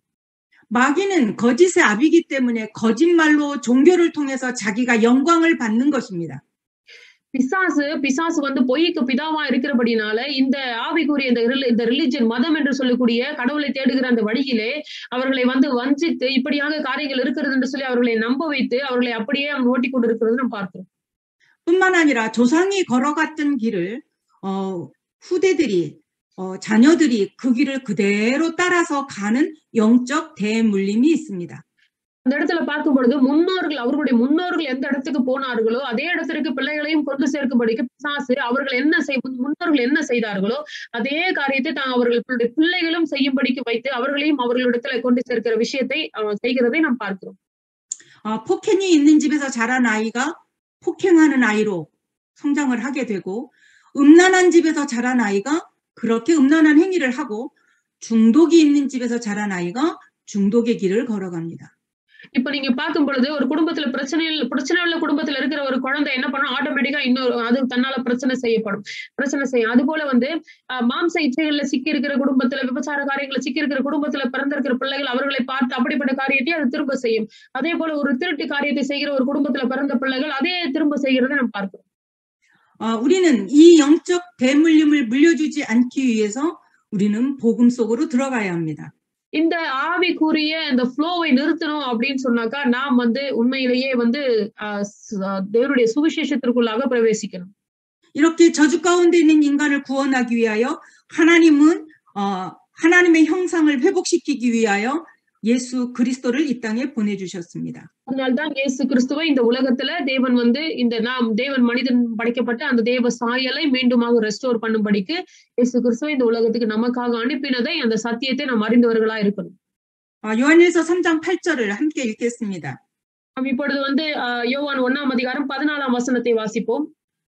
마귀는 거짓의 아비기 때문에 거짓말로 종교를 통해서 자기가 영광을 받는 것입니다. பிசாசு பிசாசு வந்து பொய்க்கு பிதாவா இருக்கிறபடினால இந்த ஆவிக்குரிய இந்த reli- இந்த ரிலிஜன் மதம் என்று சொல்லக்கூடிய கடவுளை தேடுகிற அந்த வழியிலே அவர்களை வந்து வஞ்சித்து இப்படியாக காரியங்கள் இருக்கிறது என்று சொல்லி அவர்களை நம்ப வைத்து அவர்களை அப்படியே அவன் ஓட்டி கொண்டிருக்கிறது நம்ம பார்க்கிறோம் 뿐만 아니라 조상이 걸어갔던 길을 어, 후대들이 어, 어, 자녀들이 그 길을 그대로 따라서 가는 영적 대물림이 있습니다. அந்த இடத்துல பார்க்கும் பொழுது முன்னோர்கள் அவர்களுடைய முன்னோர்கள் எந்த இடத்துக்கு போனார்களோ அதே இடத்திற்கு பிள்ளைகளையும் கொண்டு சேர்க்கும்படிக்கு பிசாசு அவர்கள் என்ன செய் முன்னோர்கள் என்ன செய்தார்களோ அதே காரியத்தை தான் அவர்களுடைய பிள்ளைகளும் செய்யும்படிக்கு வைத்து அவர்களையும் அவர்களிடத்துல கொண்டு சேர்க்கிற விஷயத்தை அவன் செய்கிறதை நாம் பார்க்கிறோம் 어, 폭행이 있는 집에서 자란 아이가 폭행하는 아이로 성장을 하게 되고 음란한 집에서 자란 아이가 그렇게 음란한 행위를 하고 중독이 있는 집에서 자란 아이가 중독의 길을 걸어갑니다. இப்ப நீங்க பார்க்கும் பொழுது ஒரு குடும்பத்துல பிரச்சனை பிரச்சனை உள்ள குடும்பத்துல இருக்கிற ஒரு குழந்தை என்ன பண்ணும் ஆட்டோமேட்டிக்கா இன்னொரு அது தன்னால பிரச்சனை செய்யப்படும் பிரச்சனை செய்யும் அது போல வந்து அஹ், மாம்ச இச்சைகள்ல சிக்கி இருக்கிற குடும்பத்துல விபச்சார காரியங்களை சிக்கி இருக்கிற குடும்பத்துல பிறந்திருக்கிற பிள்ளைகள் அவர்களை பார்த்து அப்படிப்பட்ட காரியத்தை அது திரும்ப செய்யும் அதே போல ஒரு திருட்டு காரியத்தை செய்கிற ஒரு குடும்பத்துல பிறந்த பிள்ளைகள் அதே திரும்ப செய்கிறதை நம்ம பார்க்கிறோம் 어, 우리는 이 영적 대물림을 물려주지 않기 위해서 우리는 복음 속으로 들어가야 합니다. இந்த ஆவிக்குரிய இந்த ஃப்ளோவை நிறுத்தணும் அப்படின்னு சொன்னாக்கா நாம் வந்து உண்மையிலேயே வந்து அஹ், ச- தேவனுடைய சுவிசேஷத்திற்குள்ளாக பிரவேசிக்கணும் 이렇게 저주 가운데 있는 인간을 구원하기 위하여 하나님은 어, 하나님의 형상을 회복시키기 위하여 예수 그리스도를 이 땅에 보내주셨습니다. அதனால்தான் இயேசு கிறிஸ்துவை இந்த உலகத்துல தேவன் வந்து இந்த நாம் தேவன் மனிதன் படைக்கப்பட்ட அந்த தேவ சாயலை மீண்டுமாக ரெஸ்டோர் பண்ணும்படிக்கு இயேசு கிறிஸ்துவை இந்த உலகத்துக்கு நமக்காக அனுப்பினதை அந்த சத்தியத்தை நாம் அறிந்தவர்களா இருக்கணும் 어, 요한일서 3장 8절을 함께 읽겠습니다. நாம் இப்பொழுது வந்து ஆஹ், யோவான் ஒண்ணாம் அதிகாரம் பதினாலாம் வசனத்தை வாசிப்போம்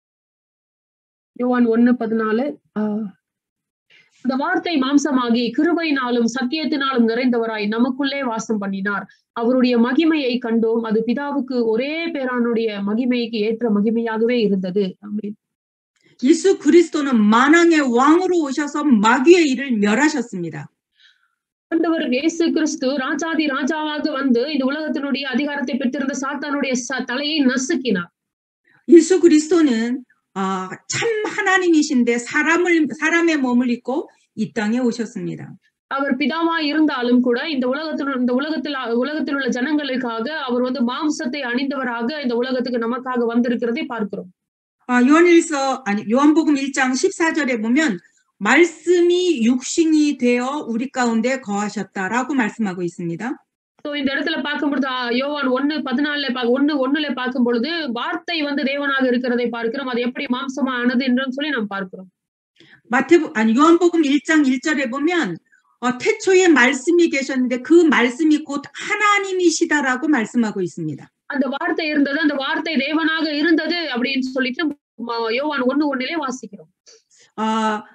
யோவான் ஒண்ணு பதினாலு ஆஹ், இந்த வார்த்தை மாம்சமாகி கிருபையினாலும் சத்தியத்தினாலும் நிறைந்தவராய் நமக்குள்ளே வாசம் பண்ணினார் அவருடைய மகிமையை கண்டோம் அது பிதாவுக்கு ஒரே பேரானுடைய மகிமைக்கு ஏற்ற மகிமையாகவே இருந்தது ஆமென். 예수 그리스도는 만왕의 왕으로 오셔서 마귀의 일을 멸하셨습니다. ஆண்டவர் இயேசு கிறிஸ்து ராஜாதி ராஜாவாக வந்து இந்த உலகத்தினுடைய அதிகாரத்தை பெற்றிருந்த சாத்தானுடைய ச- தலையை நசுக்கினார் 예수 그리스도는 아, 참 하나님이신데 사람을 사람의 몸을 입고 이 땅에 오셨습니다. அவர் பிதாவா இருந்தாலும் கூட இந்த உலகத்தில் இந்த உலகத்தில் உலகத்தில் உள்ள ஜனங்களுக்காக அவர் வந்து மாம்சத்தை அணிந்தவராக இந்த உலகத்துக்கு நமக்காக வந்திருக்கிறதை பார்க்கிறோம் 아, 요한일서 아니 요한복음 1장 14절에 보면 말씀이 육신이 되어 우리 가운데 거하셨다라고 말씀하고 있습니다. சோ இந்த இடத்துல பார்க்கும்பொழுது ஆ, யோவான் ஒண்ணு பதினாலுல பா- ஒண்ணு ஒண்ணுல பார்க்கும் பொழுது வார்த்தை வந்து தேவனாக இருக்கிறதை பார்க்கிறோம் அது எப்படி மாம்சமா ஆனது என்று சொல்லி நாம் பார்க்கிறோம் 마태복 아니 요한복음 1장 1절에 보면 어, 태초에 말씀이 계셨는데 그 말씀이 곧 하나님이시다라고 말씀하고 있습니다. அந்த வார்த்தை இருந்தது அந்த வார்த்தை தேவனாக இருந்தது அப்படின்னு சொல்லிட்டு ம- யோவான் ஒண்ணு ஒண்ணுலே வாசிக்கிறோம் 아,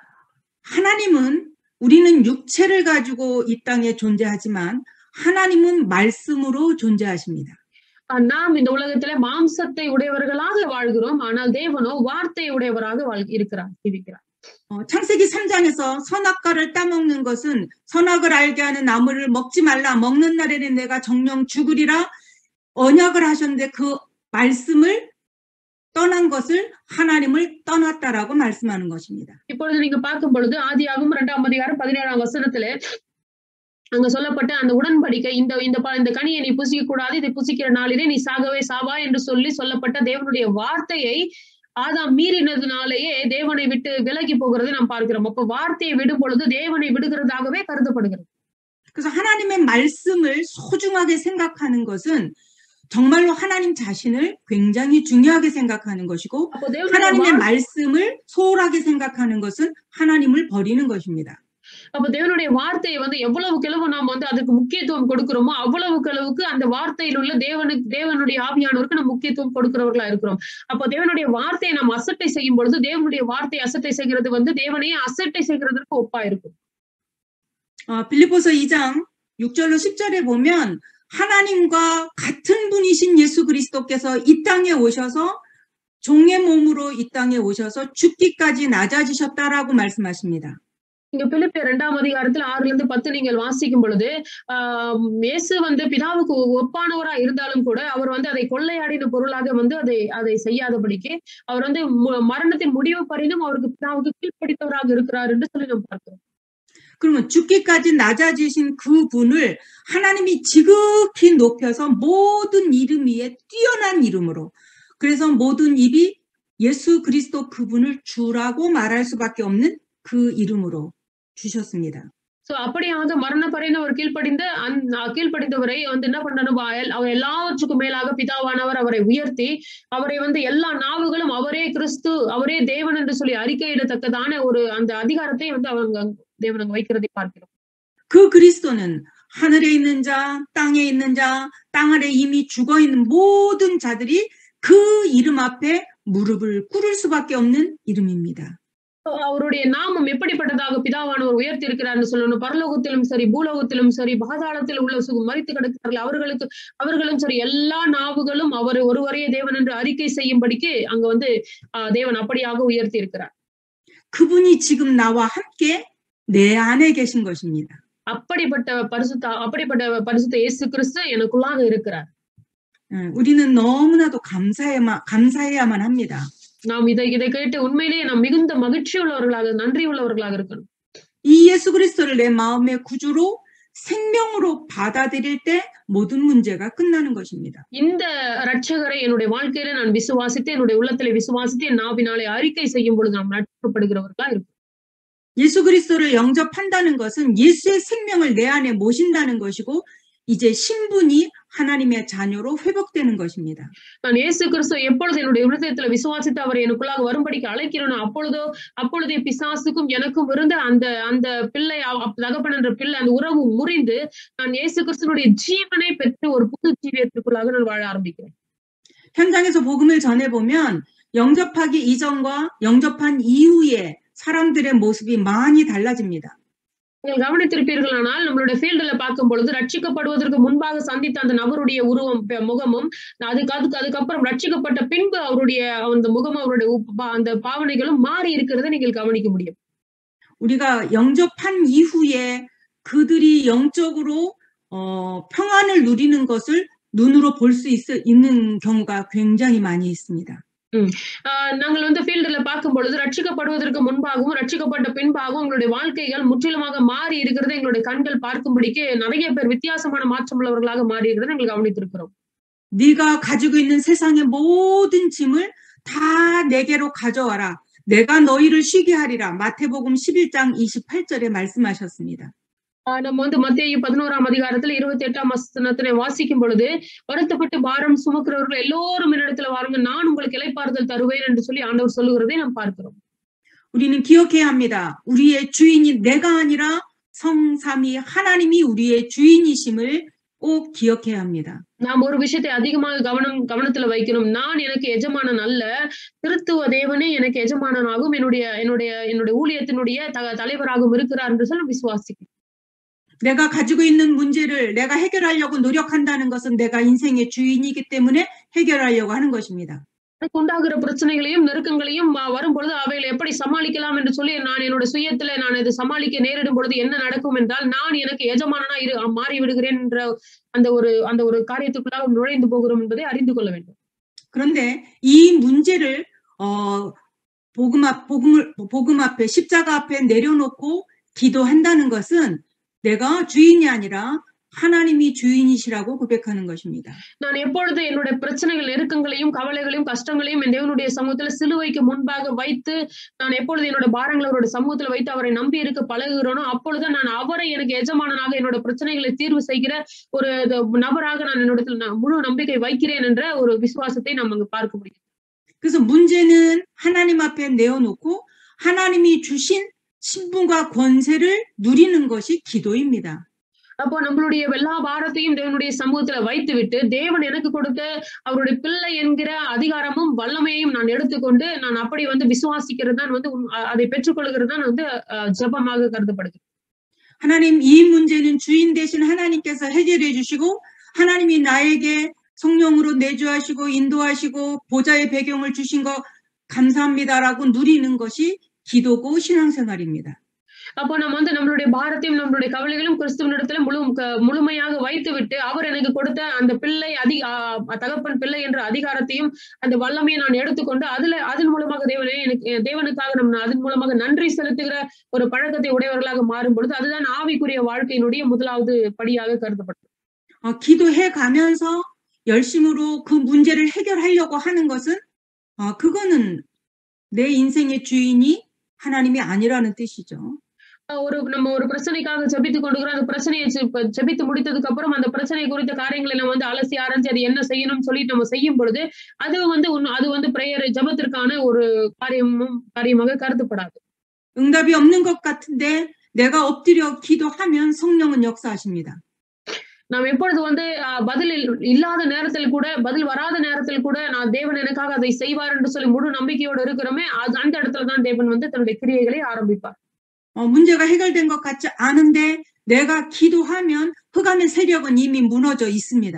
하나님은 우리는 육체를 가지고 이 땅에 존재하지만 하나님은 말씀으로 존재하십니다. ஆஹ் நாம் இந்த உலகத்துல மாம்சத்தை உடையவர்களாக வாழ்கிறோம் ஆனால் தேவனோ வார்த்தை உடையவராக வாழ் இருக்கிறார் இருக்கிறார் 어, 창세기 3장에서 선악과를 따먹는 것은 선악을 알게 하는 나무를 먹지 말라. 먹는 날에는 내가 정령 죽으리라. 언약을 하셨는데 그 말씀을 떠난 것을 하나님을 떠났다라고 말씀하는 것입니다. இப்பொழுது நீங்க பார்க்கும் பொழுது ஆதியாகும் இரண்டாம் அதிகாரம் பதினேழாம் வசனத்துல அங்க சொல்லப்பட்ட அந்த உடன்படிக்கை இந்த இந்த ப- இந்த கனியை நீ புசிக்க கூடாது இதை புசிக்கிற நாளிலே நீ சாகவே சாவா என்று சொல்லி சொல்லப்பட்ட தேவனுடைய வார்த்தையை ஆதாம் மீறினதுனாலேயே தேவனை விட்டு விலகி போகிறதை நாம் பார்க்கிறோம் அப்ப வார்த்தையை விடும் பொழுது தேவனை விடுகிறதாகவே கருதப்படுகிறது 그래서 하나님의 말씀을 소중하게 생각하는 것은 정말로 하나님 자신을 굉장히 중요하게 생각하는 것이고 அப்போ தேவனுடைய 하나님의 வார்த்தை- 말씀을 소홀하게 생각하는 것은 하나님을 버리는 것입니다. அப்ப தேவனுடைய வார்த்தையை வந்து எவ்வளவுக்கு எவ்வளவு நாம் வந்து அதுக்கு முக்கியத்துவம் கொடுக்கிறோமோ அவ்வளவுக்கு அளவுக்கு அந்த வார்த்தையில் உள்ள தேவனுக்கு தேவனுடைய ஆவியானவருக்கு நம்ம முக்கியத்துவம் கொடுக்கிறவர்களா இருக்கிறோம் அப்போ தேவனுடைய வார்த்தையை நாம் அசட்டை செய்யும் பொழுது தேவனுடைய வார்த்தை அசட்டை செய்கிறது வந்து தேவனையே அசட்டை செய்கிறதற்கு ஒப்பா இருக்கும் 어, 빌립보서 2장 6절로 10절에 보면 하나님과 같은 분이신 예수 그리스도께서 이 땅에 오셔서 종의 몸으로 이 땅에 오셔서 죽기까지 낮아지셨다라고 말씀하십니다. இங்க பிலிப்பிய இரண்டாம் அதிகாரத்துல ஆறுல இருந்து பத்து நீங்கள் வாசிக்கும் பொழுது ஆஹ் இயேசு வந்து பிதாவுக்கு ஒப்பானவரா இருந்தாலும் கூட அவர் வந்து அதை கொள்ளையாடின பொருளாக வந்து அதை அதை செய்யாதபடிக்கு அவர் வந்து மு- மரணத்தின் முடிவு பரிந்தும் அவருக்கு பிதாவுக்கு கீழ்ப்படித்தவராக இருக்கிறார் என்று சொல்லி நாம் பார்க்கிறோம் 그러면 죽기까지 낮아지신 그 분을 하나님이 지극히 높여서 모든 이름 위에 뛰어난 이름으로 그래서 모든 입이 예수 그리스도 그분을 주라고 말할 수밖에 없는 그 이름으로 주셨습니다. சோ அப்படியாக மரண பரையின அவர் கீழ்ப்படிந்த அந்த கீழ்ப்படிந்தவரை வந்து என்ன பண்றணும் அவர் எல்லாவற்றுக்கும் மேலாக பிதாவானவர் அவரை உயர்த்தி அவரை வந்து எல்லா நாவுகளும் அவரே கிறிஸ்து அவரே தேவன் என்று சொல்லி அறிக்கையிடத்தக்கதான ஒரு அந்த அதிகாரத்தை வந்து அவங்க தேவன் அங்க வைக்கிறதை பார்க்கிறோம் 그 그리스도는 하늘에 있는 자, 땅에 있는 자, 땅 아래 이미 죽어 있는 모든 자들이 그 이름 앞에 무릎을 꿇을 수밖에 없는 이름입니다. அவருடைய நாமம் எப்படிப்பட்டதாக பிதாவானவர் உயர்த்தி இருக்கிறார்னு சொல்லணும் பரலோகத்திலும் சரி பூலோகத்திலும் சரி பாதாளத்தில் உள்ள சுகு மறித்து கிடக்கிறார்கள் அவர்களுக்கு அவர்களும் சரி எல்லா நாவுகளும் அவர் ஒருவரையே தேவன் என்று அறிக்கை செய்யும்படிக்கு அங்க வந்து ஆஹ் தேவன் அப்படியாக உயர்த்தி இருக்கிறார் 그분이 지금 나와 함께 내 안에 계신 것입니다. அப்படிப்பட்ட பரிசுத்த அப்படிப்பட்ட பரிசுத்த இயேசு கிறிஸ்து எனக்குள்ளாக இருக்கிறார் 음, 우리는 너무나도 감사해야만, 감사해야만 합니다. நாம் இதை இதை கேட்டு உண்மையிலேயே நாம் மிகுந்த மகிழ்ச்சி உள்ளவர்களாக நன்றி உள்ளவர்களாக இருக்கணும் 이 예수 그리스도를 내 마음의 구주로 생명으로 받아들일 때 모든 문제가 끝나는 것입니다. இந்த ரட்சகரை என்னுடைய வாழ்க்கையில நான் விசுவாசித்து என்னுடைய உள்ளத்திலே விசுவாசித்து என் நாவினாலே அறிக்கை செய்யும் பொழுது நாம் ரட்சிக்கப்படுகிறவர்களா இருக்கும் 예수 그리스도를 영접한다는 것은 예수의 생명을 내 안에 모신다는 것이고 이제 신분이 하나님의 자녀로 회복되는 것입니다. நான் இயேசு கிறிஸ்துவ எப்பொழுது என்னுடைய இருதயத்துல விசுவாசித்து அவர் எனக்குள்ளாக வரும்படிக்கு அழைக்கிறேனோ அப்பொழுதோ அப்பொழுதே பிசாசுக்கும் எனக்கும் இருந்த அந்த அந்த பிள்ளை அவ- தகப்பன் என்ற பிள்ளை அந்த உறவு முறிந்து நான் இயேசு கிறிஸ்துவனுடைய ஜீவனை பெற்று ஒரு புது ஜீவியத்துக்குள்ளாக நான் வாழ ஆரம்பிக்கிறேன் 현장에서 복음을 전해보면 영접하기 이전과 영접한 이후에 사람들의 모습이 많이 달라집니다. நீங்கள் கவனித்திருப்பீர்களானால் நம்மளுடைய ஃபீல்டுல பார்க்கும் பொழுது ரட்சிக்கப்படுவதற்கு முன்பாக சந்தித்த அந்த நபருடைய உருவம் ப- முகமும் அதுக்கு அதுக்கு அதுக்கப்புறம் ரட்சிக்கப்பட்ட பின்பு அவருடைய அந்த முகம் அவருடைய உப்- பா- அந்த பாவனைகளும் மாறி இருக்கிறதை நீங்கள் கவனிக்க முடியும் 우리가 영접한 이후에 그들이 영적으로 어, 평안을 누리는 것을 눈으로 볼 수 있는 경우가 굉장히 많이 있습니다. ஆஹ் நாங்கள் வந்து ஃபீல்டுல பார்க்கும் பொழுது ரட்சிக்கப்படுவதற்கு முன்பாகவும் ரட்சிக்கப்பட்ட பின்பாகவும் உங்களுடைய வாழ்க்கைகள் முற்றிலுமாக மாறி இருக்கிறது எங்களுடைய கண்கள் பார்க்கும்படிக்கு நிறைய பேர் வித்தியாசமான மாற்றம் உள்ளவர்களாக மாறி இருக்கிறதை நாங்கள் கவனித்திருக்கிறோம் 네가 가지고 있는 세상의 모든 짐을 다 내게로 가져와라. 내가 너희를 쉬게 하리라. 마태복음 11장 28절에 말씀하셨습니다. ஆஹ் நம்ம வந்து மத்திய பதினோராம் அதிகாரத்துல இருபத்தி எட்டாம் வசனத்தினை வாசிக்கும் பொழுது வருத்தப்பட்டு பாரம் சுமக்கிறவர்கள் எல்லோரும் என்னிடத்துல வாருங்க நான் உங்களுக்கு இலைப்பாறுதல் தருவேன் என்று சொல்லி ஆண்டவர் சொல்லுகிறதை நாம் பார்க்கிறோம் 우리는 기억해야 합니다. 우리의 주인이 내가 아니라 성삼위 하나님이 우리의 주인이심을 꼭 기억해야 합니다. நாம் ஒரு விஷயத்தை அதிகமாக கவனம் கவனத்துல வைக்கணும் நான் எனக்கு எஜமானன் அல்ல திருத்துவ தேவனே எனக்கு எஜமானனாகும் என்னுடைய என்னுடைய என்னுடைய ஊழியத்தினுடைய த- தலைவராகவும் இருக்கிறார் என்று சொல்லி விசுவாசிக்கிறேன் 내가 가지고 있는 문제를 내가 해결하려고 노력한다는 것은 내가 인생의 주인이기 때문에 해결하려고 하는 것입니다. எனக்கு உண்டாகிற பிரச்சனைகளையும் நெருக்கங்களையும் வ- வரும் பொழுது அவைகளை எப்படி சமாளிக்கலாம் என்று சொல்லி நான் என்னோட சுயத்துல நான் இதை சமாளிக்க நேரிடும் பொழுது என்ன நடக்கும் என்றால் நான் எனக்கு எஜமானனா இரு மாறி விடுகிறேன் என்ற அந்த ஒரு அந்த ஒரு காரியத்துக்குள்ளாக நுழைந்து போகிறோம் என்பதை அறிந்து கொள்ள வேண்டும் 그런데 이 문제를 어, 복음 앞 복음을 복음 앞에 십자가 앞에 내려놓고 기도한다는 것은 내가 주인이 아니라 하나님이 주인이시라고 고백하는 것입니다. நான் எப்பொழுது என்னுடைய பிரச்சனைகள் நெருக்கங்களையும் கவலைகளையும் கஷ்டங்களையும் என் தேவனுடைய சமூகத்துல சிலுவைக்கு முன்பாக வைத்து நான் எப்பொழுது என்னோட பாரங்களை அவருடைய சமூகத்துல வைத்து அவரை நம்பி இருக்க பழகுகிறேனோ அப்பொழுது நான் அவரை எனக்கு எஜமானனாக என்னோட பிரச்சனைகளை தீர்வு செய்கிற ஒரு இது நபராக நான் என்னோட நான் முழு நம்பிக்கை வைக்கிறேன் என்ற ஒரு விசுவாசத்தை நாம் அங்கு பார்க்க முடியும் 그래서 문제는 하나님 앞에 내어놓고 하나님이 주신 신분과 권세를 누리는 것이 기도입니다. அப்போ நம்மளுடைய எல்லா பாரத்தையும் தேவனுடைய சமூகத்துல வைத்து விட்டு தேவன் எனக்கு கொடுத்த அவருடைய பிள்ளை என்கிற அதிகாரமும் வல்லமையையும் நான் எடுத்துக்கொண்டு நான் அப்படி வந்து விசுவாசிக்கிறது தான் வந்து உண்- அ- அதை பெற்றுக்கொள்கிறது தான் வந்து அஹ், ஜெபமாக கருதப்படுகிறது 하나님 이 문제는 주인 대신 하나님께서 해결해 주시고 하나님이 나에게 성령으로 내주하시고 인도하시고 보좌의 배경을 주신 거 감사합니다라고 누리는 것이 기도고 신앙생활입니다. அப்போ நம்ம வந்து நம்மளுடைய பாரத்தையும் நம்மளுடைய கவலைகளும் கிறிஸ்துவனிடத்துல முழு க- முழுமையாக வைத்து விட்டு அவர் எனக்கு கொடுத்த அந்த பிள்ளை அதி ஆஹ் தகப்பன் பிள்ளை என்ற அதிகாரத்தையும் அந்த வல்லமையை நான் எடுத்துக்கொண்டு அதுல அதன் மூலமாக தேவனே எனக்கு தேவனுக்காக நம்ம அதன் மூலமாக நன்றி செலுத்துகிற ஒரு பழக்கத்தை உடையவர்களாக மாறும் பொழுது அதுதான் ஆவிக்குரிய வாழ்க்கையினுடைய முதலாவது படியாக கருதப்பட்டது 어, 기도해 가면서 열심으로 그 문제를 해결하려고 하는 것은 어, 그거는 내 인생의 주인이 하나님이 아니라는 뜻이죠. அஹ் ஒரு நம்ம ஒரு பிரச்சனைக்காக ஜெபித்து கொண்டிருக்கிறோம் அந்த பிரச்சனையை ஜெ- ஜெபித்து முடித்ததுக்கு அப்புறம் அந்த பிரச்சனை குறித்த காரியங்களை நம்ம வந்து அலசி ஆராய்ச்சி அது என்ன செய்யணும்னு சொல்லிட்டு நம்ம செய்யும் பொழுது அது வந்து உன்- அது வந்து பிரேயர் ஜெபத்திற்கான ஒரு காரியமும் காரியமாக கருதப்படாது 응답이 없는 것 같은데 내가 엎드려 기도하면 성령은 역사하십니다. நாம் எப்பொழுது வந்து அஹ், பதில் இல்- இல்லாத நேரத்தில் கூட பதில் வராத நேரத்தில் கூட நான் தேவன் எனக்காக அதை செய்வார் என்று சொல்லி முழு நம்பிக்கையோடு இருக்கிறோமே அது அந்த இடத்துல தான் தேவன் வந்து தன்னுடைய கிரியைகளை ஆரம்பிப்பார் 어, 문제가 해결된 것 같지 않은데 내가 기도하면 흑암의 세력은 이미 무너져 있습니다.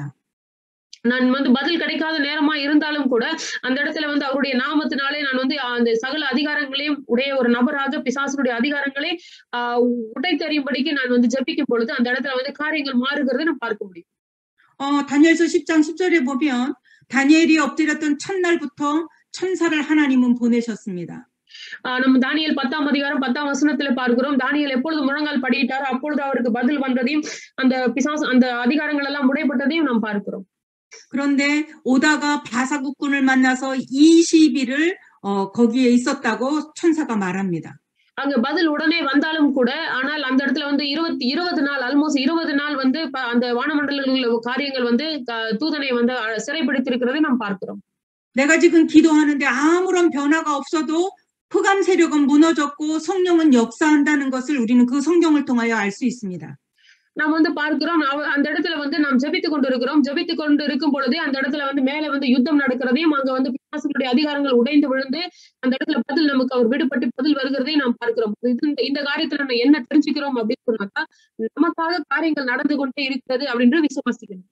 நான் வந்து பதில் கிடைக்காத நேரமா இருந்தாலும் கூட அந்த இடத்துல வந்து அவருடைய நாமத்தினாலே நான் வந்து அந்த சகல அதிகாரங்களையும் உடைய ஒரு நபராக பிசாசனுடைய அதிகாரங்களை ஆஹ் உடைத்தறியும்படிக்கு நான் வந்து ஜெபிக்கும் பொழுது அந்த இடத்துல வந்து காரியங்கள் மாறுகிறதை நான் பார்க்க முடியும் 어, 다니엘서 10장 10절에 보면 다니엘이 엎드렸던 첫날부터 천사를 하나님은 보내셨습니다. ஆஹ் நம்ம தானியல் பத்தாம் அதிகாரம் பத்தாம் வசனத்துல பார்க்கிறோம் தானியல் எப்பொழுது முழங்கால் படியிட்டாரோ அப்பொழுது அவருக்கு பதில் வந்ததையும் அந்த பிசாசு அந்த அதிகாரங்கள் எல்லாம் உடைப்பட்டதையும் நாம் பார்க்கிறோம் 그런데 오다가 바사국군을 만나서 20일을 어, 거기에 있었다고 천사가 말합니다. அங்க பதில் உடனே வந்தாலும் கூட ஆனால் அந்த இடத்துல வந்து இருபத்தி இருபது நாள் ஆல்மோஸ்ட் இருபது நாள் வந்து ப- அந்த வானமண்டல காரியங்கள் வந்து க- தூதனை வந்து அஹ், சிறைப்பிடித்திருக்கிறதை நாம் பார்க்கிறோம் 내가 지금 기도하는데 아무런 변화가 없어도 흑암 세력은 무너졌고 성령은 역사한다는 것을 우리는 그 성경을 통하여 알 수 있습니다. நாம் வந்து பார்க்கிறோம் அவ- அந்த இடத்துல வந்து நாம் ஜெபித்து கொண்டு இருக்கிறோம் ஜெபித்து கொண்டு இருக்கும் பொழுதே அந்த இடத்துல வந்து மேல வந்து யுத்தம் நடக்கிறதையும் அங்க வந்து பிசாசுகளுடைய அதிகாரங்கள் உடைந்து விழுந்து அந்த இடத்துல பதில் நமக்கு அவர் விடுபட்டு பதில் வருகிறதையும் நாம் பார்க்கிறோம் இது இந்த- இந்த காரியத்துல நம்ம என்ன தெரிஞ்சுக்கிறோம் அப்படின்னு சொன்னாக்கா நமக்காக காரியங்கள் நடந்து கொண்டே இருக்கிறது அப்படின்னு விசுவாசிக்கணும்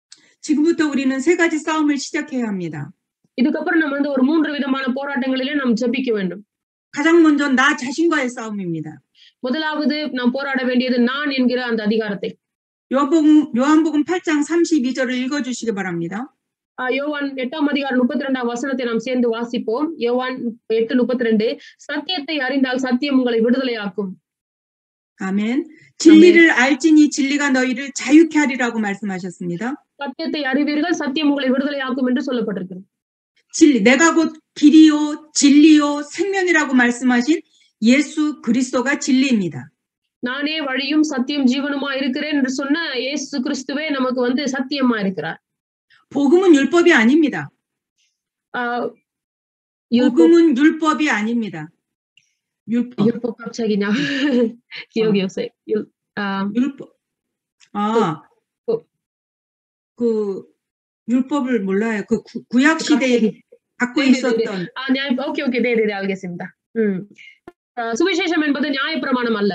지금부터 우리는 세 가지 싸움을 시작해야 합니다. இதுக்கப்புறம் நம்ம வந்து ஒரு மூன்று விதமான போராட்டங்களிலே நாம் ஜெபிக்க வேண்டும் 가장 먼저 나 자신과의 싸움입니다. முதலாவது நாம் போராட வேண்டியது நான் என்கிற அந்த அதிகாரத்தை 요한복음, 요한복음 8장 32절을 읽어주시기 바랍니다. ஆஹ் யோவான் எட்டாம் அதிகாரம் முப்பத்தி ரெண்டாம் வசனத்தை நாம் சேர்ந்து வாசிப்போம் யோவான் எட்டு முப்பத்தி ரெண்டு சத்தியத்தை அறிந்தால் சத்தியம் உங்களை விடுதலையாக்கும் 아멘. 진리를 알지니 진리가 너희를 자유케 하리라고 말씀하셨습니다. சத்தியத்தை அறிவீர்கள் சத்தியம் உங்களை விடுதலையாக்கும் என்று சொல்லப்பட்டிருக்கிறது 진리, 내가 곧 길이요, 진리요, 생명이라고 말씀하신 예수 그리스도가 진리입니다. நானே வழியும் சத்தியம் ஜீவனுமா இருக்கிறேன் என்று சொன்ன இயேசு கிறிஸ்துவே நமக்கு வந்து சத்தியமா இருக்கிறார் 복음은 율법이 아닙니다. ஆஹ் 율법 복음은 율법이 아닙니다. 율법, 율법 갑자기 냐 기억이 없어요 율- 아, 율법. 아, 그- 그 율법을 몰라요. 그 구- 구약 시대에 갑자기. 갖고 네네네네. 있었던 ஆ, நியாய ஓகே ஓகே தே தே 알겠습니다 ம் ஆஹ் சுவிசேஷம் என்பது நியாயப்பிரமாணம் அல்ல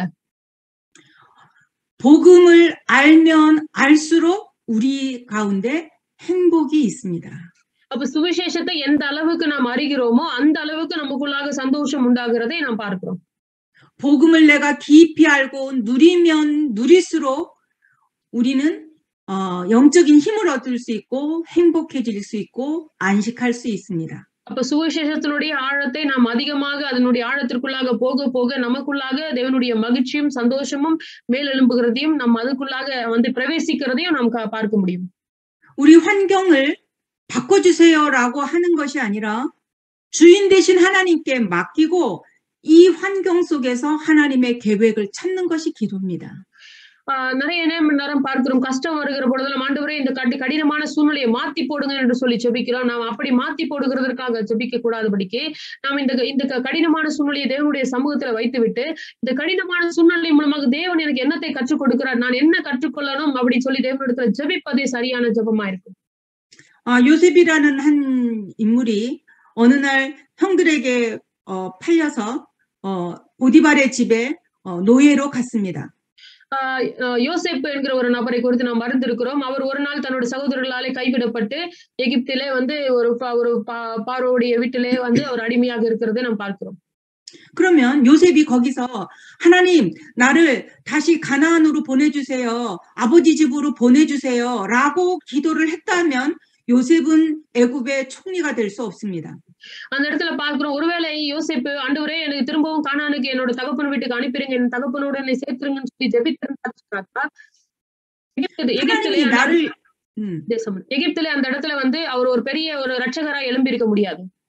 복음을 알면 알수록 우리 가운데 행복이 있습니다. அப்ப சுவிசேஷத்தை எந்த அளவுக்கு நாம் அறிகிறோமோ அந்த அளவுக்கு நமக்குள்ளாக சந்தோஷம் உண்டாகிறதை நாம் பார்க்கிறோம் 복음을 내가 깊이 알고 누리면 누릴수록 우리는 어, 영적인 힘을 얻을 수 있고 행복해질 수 있고 안식할 수 있습니다. அப்ப சுவிசேஷத்தினுடைய ஆழத்தை நாம் அதிகமாக அதனுடைய ஆழத்திற்குள்ளாக போக போக நமக்குள்ளாக தேவனுடைய மகிழ்ச்சியும் சந்தோஷமும் மேலெழும்புகிறதையும் நாம் அதுக்குள்ளாக வந்து பிரவேசிக்கிறதையும் நாம் கா- பார்க்க முடியும் 우리 환경을 바꿔주세요라고 하는 것이 아니라 주인 되신 하나님께 맡기고 이 환경 속에서 하나님의 계획을 찾는 것이 기도입니다. ஆஹ் நிறைய நேரம் நேரம் பார்க்கிறோம் கஷ்டம் வருகிற பொழுதுல ஆண்டவரே இந்த கடி கடினமான சூழ்நிலையை மாத்தி போடுங்க என்று சொல்லி ஜெபிக்கிறோம் நாம் அப்படி மாத்தி போடுகிறதற்காக ஜெபிக்க கூடாதபடிக்கு நாம் இந்த இந்த க- கடினமான சூழ்நிலையை தேவனுடைய சமூகத்துல வைத்துவிட்டு இந்த கடினமான சூழ்நிலை மூலமாக தேவன் எனக்கு என்னத்தை கற்றுக் கொடுக்கிறார் நான் என்ன கற்றுக்கொள்ளணும் அப்படின்னு சொல்லி தேவனிடத்துல ஜெபிப்பதே சரியான ஜெபமா இருக்கும் 아, 요셉이라는 한 인물이 어느 날 형들에게 어, 팔려서 어, 보디발의 집에 어, 노예로 갔습니다. ஆஹ் ஆஹ் யோசேப்பு என்கிற ஒரு நபரை குறித்து நாம் அறிந்திருக்கிறோம் அவர் ஒரு நாள் தன்னுடைய சகோதரர்களாலே கைவிடப்பட்டு எகிப்திலே வந்து ஒரு பா- ஒரு பா- பார்வோடைய வீட்டிலே வந்து அவர் அடிமையாக இருக்கிறதை நாம் பார்க்கிறோம் 그러면 요셉이 거기서 하나님 나를 다시 가나안으로 보내주세요. 아버지 집으로 보내주세요. 라고 기도를 했다면 요셉은 애굽의 총리가 될 수 없습니다. அந்த இடத்துல பார்க்கிறோம் ஒருவேளை யோசேப்பு ஆண்டவரே எனக்கு திரும்பவும் கானானுக்கு என்னோட தகப்பன் வீட்டுக்கு அனுப்பிடுங்க என் தகப்பனோட என்னை சேர்த்துருங்கன்னு சொல்லி ஜெபித்திருந்தாச்சுனாக்கா எகிப்து எகிப்திலே 하나님이 அந்த 나를 음, தேசம் எகிப்திலே அந்த இடத்துல வந்து அவர் ஒரு பெரிய ஒரு ரட்சகரா எழும்பி இருக்க முடியாது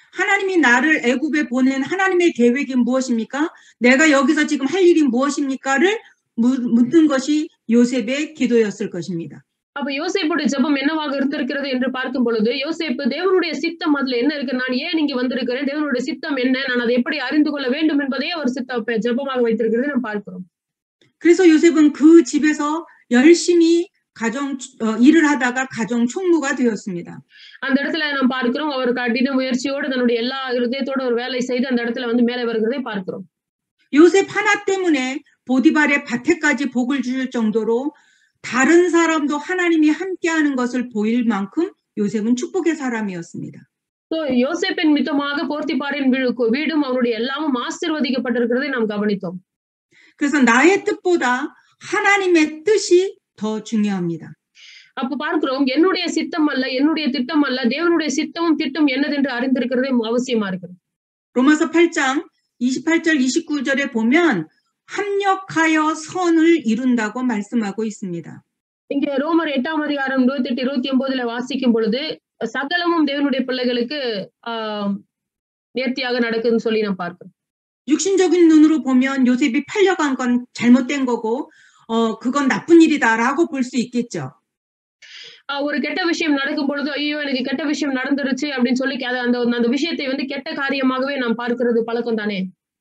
하나님이 나를 애굽에 보낸 하나님의 계획이 무엇입니까? 내가 여기서 지금 할 일이 무엇입니까를 묻- 묻는 것이 요셉의 기도였을 것입니다. அப்ப யோசேப்புடைய ஜெபம் என்னவாக இருந்திருக்கிறது என்று பார்க்கும் பொழுது யோசேப்பு தேவனுடைய சித்தம் அதுல என்ன இருக்கு நான் ஏன் இங்க வந்திருக்கிறேன் தேவனுடைய சித்தம் என்ன நான் அதை எப்படி அறிந்து கொள்ள வேண்டும் என்பதையே அவர் சித்த ஜெபமாக வைத்திருக்கிறதை நாம் பார்க்கிறோம் 그래서 요셉은 그 집에서 열심히 가정 어, 일을 하다가 가정 총무가 되었습니다. அந்த இடத்துல நாம் பார்க்கிறோம் அவர் கடின முயற்சியோடு தன்னுடைய எல்லா இருதயத்தோட ஒரு வேலை செய்து அந்த இடத்துல வந்து மேலே வருகிறதை பார்க்கிறோம் 요셉 하나 때문에 보디발의 밭에까지 복을 줄 정도로 다른 사람도 하나님이 함께하는 것을 보일 만큼 요셉은 축복의 사람이었습니다. So, யோசேப்பின் மித்தமாக போர்த்திபாரின் வீடு- வீடும் அவருடைய எல்லாமும் ஆசீர்வதிக்கப்பட்டிருக்கிறதை நாம் கவனித்தோம் 그래서 나의 뜻보다 하나님의 뜻이 더 중요합니다. அப்ப பார்க்கிறோம் என்னுடைய சித்தம் அல்ல என்னுடைய திட்டம் அல்ல தேவனுடைய சித்தமும் திட்டம் என்னதென்று அறிந்திருக்கிறதே அவசியமா இருக்கிறது 로마서 8장 28절 29절에 보면 합력하여 선을 이룬다고 말씀하고 있습니다. இங்க ரோமர் எட்டாம் அதிகாரம் இருபத்தி எட்டு இருபத்தி ஒன்பதுல வாசிக்கும் பொழுது சகலமும் தேவனுடைய பிள்ளைகளுக்கு ஆஹ் நேர்த்தியாக நடக்குதுன்னு சொல்லி நான் பார்க்கிறோம் 육신적인 눈으로 보면 요셉이 팔려간 건 잘못된 거고 어 그건 나쁜 일이다라고 볼 수 있겠죠. ஆஹ் ஒரு கெட்ட விஷயம் நடக்கும் பொழுது ஐயோ எனக்கு கெட்ட விஷயம் நடந்துருச்சு அப்படின்னு சொல்லி அத- அந்த அந்த விஷயத்தை வந்து கெட்ட காரியமாகவே நாம் பார்க்கிறது பழக்கம் தானே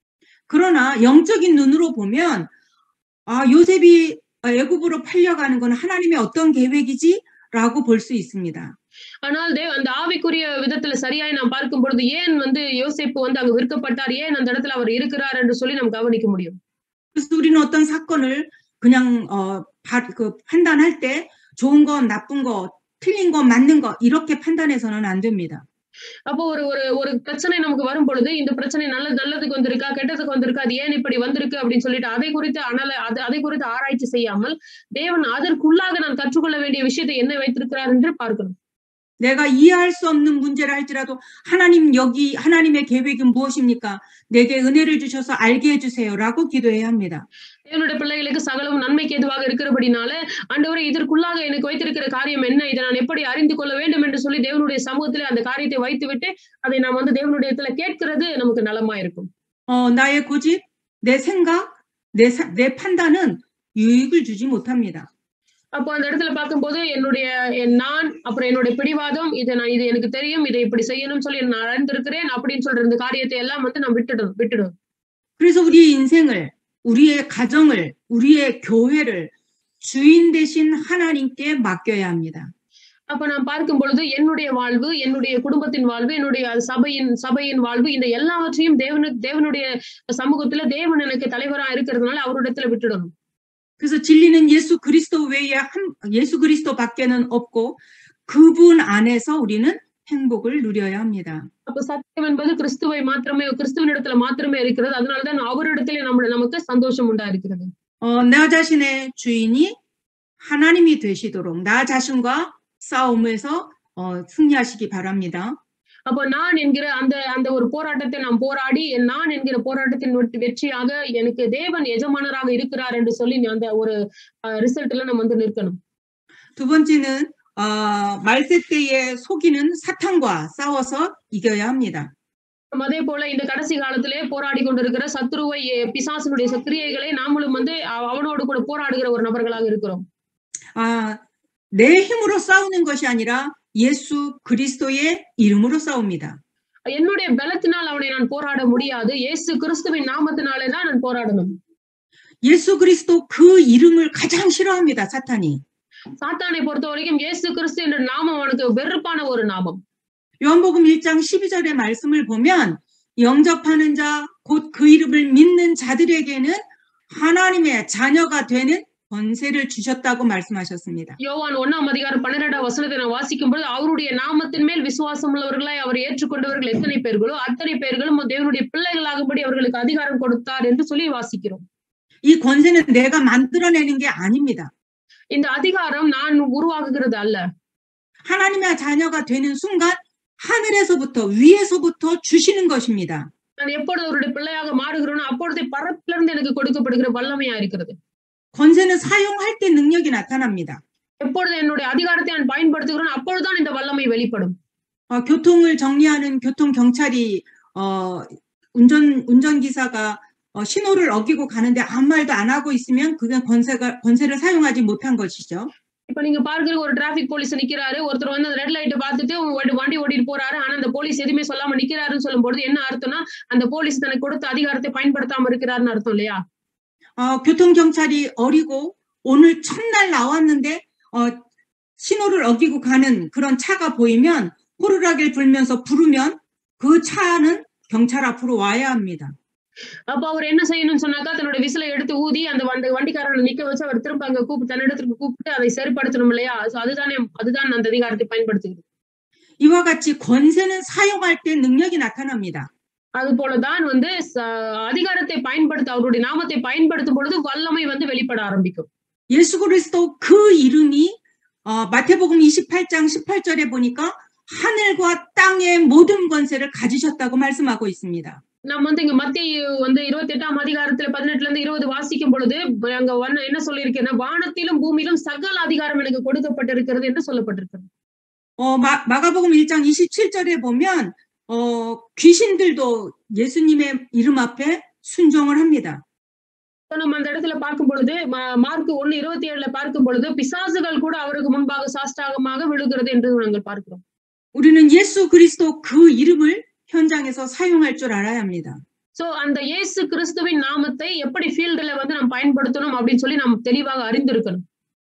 그러나 영적인 눈으로 보면 아 요셉이 애굽으로 팔려가는 건 하나님의 어떤 계획이지라고 볼 수 있습니다. ஆனால் தேவ அந்த ஆவிக்குரிய விதத்துல சரியாய் நாம் பார்க்கும் பொழுது ஏன் வந்து யோசேப்பு வந்து அங்க விற்கப்பட்டார் ஏன் அந்த இடத்துல அவர் இருக்கிறார் என்று சொல்லி நாம் கவனிக்க முடியும் 그래서 우리는 어떤 사건을 그냥 어, 바- 그 판단할 때 좋은 거, 나쁜 거, 틀린 거, 맞는 거 이렇게 판단해서는 안 됩니다. அப்போ ஒரு ஒரு ஒரு பிரச்சனை நமக்கு வரும் பொழுது இந்த பிரச்சனை நல்லது நல்லதுக்கு வந்திருக்கா கெட்டதுக்கு வந்திருக்கா அது ஏன் இப்படி வந்திருக்கு அப்படின்னு சொல்லிட்டு அதை குறித்து அனல அது அதை குறித்து ஆராய்ச்சி செய்யாமல் தேவன் அதற்குள்ளாக நான் கற்றுக்கொள்ள வேண்டிய விஷயத்தை என்ன வைத்திருக்கிறார் என்று பார்க்கணும் 내가 이해할 수 없는 문제를 할지라도 하나님 여기 하나님의 계획은 무엇입니까? 내게 은혜를 주셔서 알게 해주세요라고 기도해야 합니다. தேவனுடைய பிள்ளைகளுக்கு சகலமும் நன்மைக்கு எதுவாக இருக்கிறபடினால ஆண்டவரே இதற்குள்ளாக எனக்கு வைத்திருக்கிற காரியம் என்ன இதை நான் எப்படி அறிந்து கொள்ள வேண்டும் என்று சொல்லி தேவனுடைய சமூகத்திலே அந்த காரியத்தை வைத்துவிட்டு அதை நாம் வந்து தேவனுடைய இடத்துல கேட்கிறது நமக்கு நலமா இருக்கும் 어, 나의 고집, 내 생각, 내, 사- 내 판단은 유익을 주지 못합니다. அப்போ அந்த இடத்துல பார்க்கும்போது என்னுடைய என் நான் அப்புறம் என்னுடைய பிடிவாதம் இதை நான் இது எனக்கு தெரியும் இதை இப்படி செய்யணும்னு சொல்லி நான் அறிந்திருக்கிறேன் அப்படின்னு சொல்ற இந்த காரியத்தை எல்லாம் வந்து நான் விட்டுடும் விட்டுடும் 그래서 우리의 인생을, 우리의 가정을, 우리의 교회를 주인 대신 하나님께 맡겨야 합니다. அப்ப நான் பார்க்கும் பொழுது என்னுடைய வாழ்வு என்னுடைய குடும்பத்தின் வாழ்வு என்னுடைய சபையின் சபையின் வாழ்வு இந்த எல்லாவற்றையும் தேவனு தேவனுடைய சமூகத்துல தேவன் எனக்கு தலைவரா இருக்கிறதுனால அவரிடத்துல விட்டுடணும் 그래서 진리는 예수 그리스도 외에 한, 예수 그리스도밖에는 없고 그분 안에서 우리는 행복을 누려야 합니다. அப்ப சத்தியம் என்பது கிறிஸ்துவை மாத்திரமே கிறிஸ்துவின் இடத்துல மாத்திரமே இருக்கிறது அதனாலதான் அவரிடத்துல நம்ம நமக்கு சந்தோஷம் உண்டா இருக்கிறது 어, 나 자신의 주인이 하나님이 되시도록 나 자신과 싸움에서 어, 승리하시기 바랍니다. அப்போ நான் என்கிற அந்த அந்த ஒரு போராட்டத்தை நாம் போராடி என் நான் என்கிற போராட்டத்தின் வெற்றி- வெற்றியாக எனக்கு தேவன் எஜமானராக இருக்கிறார் என்று சொல்லி அந்த ஒரு ரிசல்ட்ல நம்ம வந்து நிற்கணும் 두 번째는 어, 말세 때에 속이는 사탄과 싸워서 이겨야 합니다. நம்ம அதே போல இந்த கடைசி காலத்திலே போராடி கொண்டிருக்கிற சத்ருவை எ, பிசாசினுடைய கிரியைகளை நாமளும் வந்து அவ- அவனோடு கூட போராடுகிற ஒரு நபர்களாக இருக்கிறோம் 아, 내 힘으로 싸우는 것이 아니라 예수 그리스도의 이름으로 싸웁니다. என்னுடைய பலத்தினால் அவனை நான் போராட முடியாது இயேசு கிறிஸ்துவின் நாமத்தினாலே தான் நான் போராடணும் 예수 그리스도 그 이름을 가장 싫어합니다. 사탄이. சாத்தானை பொறுத்த வரைக்கும் இயேசு கிறிஸ்து என்ற நாமம் அவனுக்கு வெறுப்பான ஒரு நாமம் 요한복음 1장 12절의 말씀을 보면 영접하는 자, 곧 그 이름을 믿는 자들에게는 하나님의 자녀가 되는 권세를 주셨다고 말씀하셨습니다. யோவான் ஒண்ணாம் அதிகாரம் பன்னிரெண்டாம் வசனத்தை நான் வாசிக்கும் பொழுது அவருடைய நாமத்தின் மேல் விசுவாசம் உள்ளவர்களாய் அவர் ஏற்றுக்கொண்டவர்கள் எத்தனை பேர்களோ அத்தனை பேர்களும் தேவனுடைய பிள்ளைகளாகும்படி அவர்களுக்கு அதிகாரம் கொடுத்தார் என்று சொல்லி வாசிக்கிறோம் 이 권세는 내가 만들어내는 게 아닙니다. இந்த அதிகாரம் நான் உருவாக்குகிறது அல்ல 하나님의 자녀가 되는 순간 하늘에서부터 위에서부터 주시는 것입니다. நான் எப்பொழுது அவருடைய பிள்ளையாக மாறுகிறோனோ அப்பொழுதே பரப்பிலிருந்து எனக்கு கொடுக்கப்படுகிற வல்லமையா இருக்கிறது 권세는 사용할 때 능력이 나타납니다. எப்பொழுது என்னுடைய அதிகாரத்தை நான் பயன்படுத்துகிறோம் அப்பொழுதுதான் இந்த வல்லமை வெளிப்படும் 어, 교통을 정리하는 교통 경찰이 어, 운전 운전기사가 어, 신호를 어기고 가는데 아무 말도 안 하고 있으면 그게 권세가 권세를 사용하지 못한 것이죠. இப்ப நீங்க பார்க்கிற ஒரு டிராபிக் போலீஸ் நிக்கிறாரு ஒருத்தர் வந்து அந்த ரெட் லைட் பார்த்துட்டு வண்டி வண்டி ஓட்டிட்டு போறாரு ஆனா அந்த போலீஸ் எதுவுமே சொல்லாம நிக்கிறாருன்னு சொல்லும்போது என்ன அர்த்தம்னா அந்த போலீஸ் தனக்கு கொடுத்த அதிகாரத்தை பயன்படுத்தாம இருக்கிறாருன்னு அர்த்தம் இல்லையா 어, 교통 경찰이 어리고 오늘 첫날 나왔는데 어, 신호를 어기고 가는 그런 차가 보이면 호루라기를 불면서 부르면 그 차는 경찰 앞으로 와야 합니다. அப்ப அவர் என்ன செய்யணும்னு சொன்னாக்கா தன்னோட விசிலை எடுத்து ஊதி அந்த வண்டி வண்டிக்காரனை நிக்க வச்சு அவர் திரும்ப அங்க கூப்பிட்டு தன்னிடத்துக்கு கூப்பிட்டு அதை சரிப்படுத்தணும் இல்லையா So அதுதானே அதுதான் அந்த அதிகாரத்தை பயன்படுத்துகிறது 이와 같이 권세는 사용할 때 능력이 나타납니다. அது போலதான் வந்து ச- அதிகாரத்தை பயன்படுத்த அவருடைய நாமத்தை பயன்படுத்தும் பொழுது வல்லமை வந்து வெளிப்பட ஆரம்பிக்கும் 예수 그리스도 그 이름이 어, 마태복음 28장 18절에 보니까 하늘과 땅의 모든 권세를 가지셨다고 말씀하고 있습니다. நம்ம வந்து இங்க மத்திய வந்து இருபத்தி எட்டாம் அதிகாரத்துல பதினெட்டுல இருந்து இருபது வாசிக்கும் பொழுது அங்க வண்ண- என்ன சொல்லியிருக்கேன்னா வானத்திலும் பூமியிலும் சகல அதிகாரம் எனக்கு கொடுக்கப்பட்டிருக்கிறது என்று சொல்லப்பட்டிருக்கிறது 어, 마, 마가복음 1장 27절에 보면 어, 귀신들도 예수님의 이름 앞에 순종을 합니다. இப்ப நம்ம அந்த இடத்துல பார்க்கும் பொழுது மா- மார்க் ஒண்ணு இருபத்தி ஏழுல பார்க்கும் பொழுது பிசாசுகள் கூட அவருக்கு முன்பாக சாஷ்டாகமாக விழுகிறது என்று நாங்கள் பார்க்கிறோம் 우리는 예수 그리스도 그 이름을 현장에서 사용할 줄 알아야 합니다. சோ அந்த இயேசு கிறிஸ்துவின் நாமத்தை எப்படி ஃபீல்டுல வந்து நம்ம பயன்படுத்தணும் அப்படின்னு சொல்லி நம்ம தெளிவாக அறிந்திருக்கணும்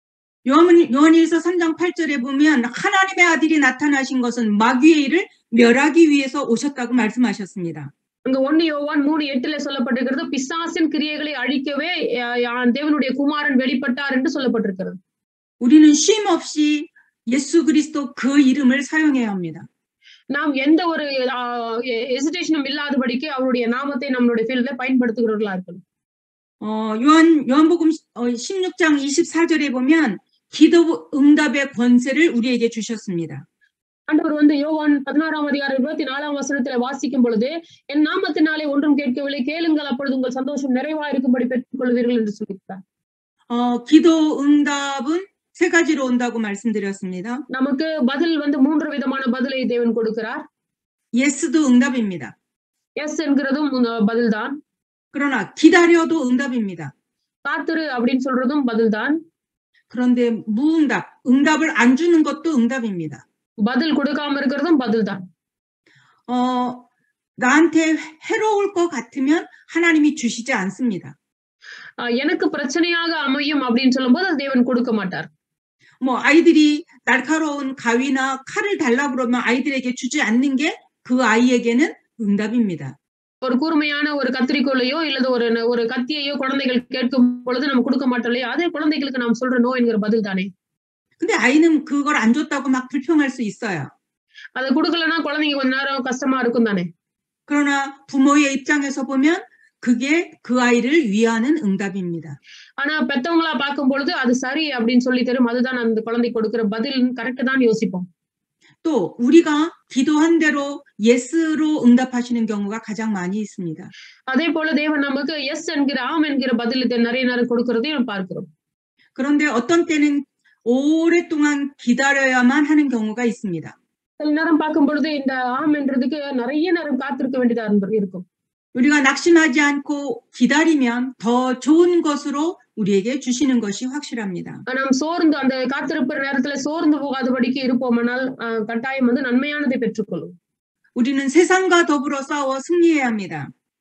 요한, 요한일서 3장 8절에 보면 하나님의 아들이 나타나신 것은 마귀의 일을 멸하기 위해서 오셨다고 말씀하셨습니다. அங்க ஒன்னு யோவான் மூணு எட்டுல சொல்லப்பட்டிருக்கிறது பிசாசின் கிரியைகளை அழிக்கவே அஹ், யா- தேவனுடைய குமாரன் வெளிப்பட்டார் என்று சொல்லப்பட்டிருக்கிறது 우리는 쉼 없이 예수 그리스도 그 이름을 사용해야 합니다. நாம் எந்த ஒரு எசிடேஷனும் இல்லாதபடிக்கு அவருடைய நாமத்தை நம்மளுடைய ஃபீல்ட்ல பயன்படுத்துகிறவர்களா இருக்கணும் 어, 요한, 요한복음 어, 16장 24절에 보면 기도 응답의 권세를 우리에게 주셨습니다. ஆண்டவர் வந்து யோவான் பதினாறாம் அதிகாரம் இருபத்தி நாலாம் வசனத்துல வாசிக்கும் பொழுது என் நாமத்தினாலே ஒன்றும் கேட்கவில்லை கேளுங்கள் அப்பொழுது உங்கள் சந்தோஷம் நிறைவா இருக்கும்படி பெற்றுக் கொள்வீர்கள் என்று சொல்லியிருக்கார் 어, 기도 응답은 세 가지로 온다고 말씀드렸습니다. நமக்கு பதில் வந்து மூன்று விதமான பதிலை தேவன் கொடுக்கிறார் 예스도 응답입니다. எஸ் என்கிறதும் பதில் தான் 그러나 기다려도 응답입니다. காத்திரு அப்படின்னு சொல்றதும் பதில் தான் 그런데 무응답, 응답을 안 주는 것도 응답입니다. பதில் கொடுக்காம இருக்கிறதும் பதில் தான் 어, 나한테 해로울 것 같으면 하나님이 주시지 않습니다. ஆஹ் எனக்கு பிரச்சனையாக அமையும் அப்படின்னு சொல்லும்போது அது தேவன் கொடுக்க மாட்டார் 뭐 아이들이 날카로운 가위나 칼을 달라 그러면 아이들에게 주지 않는 게 그 아이에게는 응답입니다. ஒரு கூர்மையான ஒரு கத்திரிக்கோலையோ இல்லது ஒரு ஒரு கத்தியையோ குழந்தைகள் கேட்கும் பொழுது நம்ம கொடுக்க மாட்டோம் இல்லையா அதே குழந்தைகளுக்கு நாம் சொல்ற நோ என்கிற பதில் தானே 근데 아이는 그걸 안 줬다고 막 불평할 수 있어요. அதை கொடுக்கலன்னா குழந்தைங்க கொஞ்ச நேரம் கஷ்டமா இருக்கும் தானே 그러나 부모의 입장에서 보면 그게 그 아이를 위하는 응답입니다. ஆனா பெத்தவங்களா பார்க்கும் பொழுது அது சரி அப்படின்னு சொல்லி தரும் அதுதான் அந்த குழந்தை கொடுக்கிற பதில் கரெக்ட் தான் யோசிப்போம் 또 우리가 기도한 대로 예스로 응답하시는 경우가 가장 많이 있습니다. அதே போல தேவன் நமக்கு எஸ் என்கிற ஆம் என்கிற பதில் தெ- நிறைய நேரம் கொடுக்கறதையும் நம்ம பார்க்கிறோம் 그런데 어떤 때는 오랫동안 기다려야만 하는 경우가 있습니다. சில நேரம் பார்க்கும் பொழுது இந்த ஆம் என்றதுக்கு நிறைய நேரம் காத்திருக்க வேண்டியதா இருந்து- இருக்கும் 우리가 낙심하지 않고 기다리면 더 좋은 것으로 우리에게 주시는 것이 확실합니다. நாம் சோர்ந்து அந்த காத்திருப்புற நேரத்துல சோர்ந்து போகாதபடிக்கு இருப்போமானால் ஆஹ், கட்டாயம் வந்து நன்மையானதை பெற்றுக்கொள்ளும் 우리는 세상과 더불어 싸워 승리해야 합니다.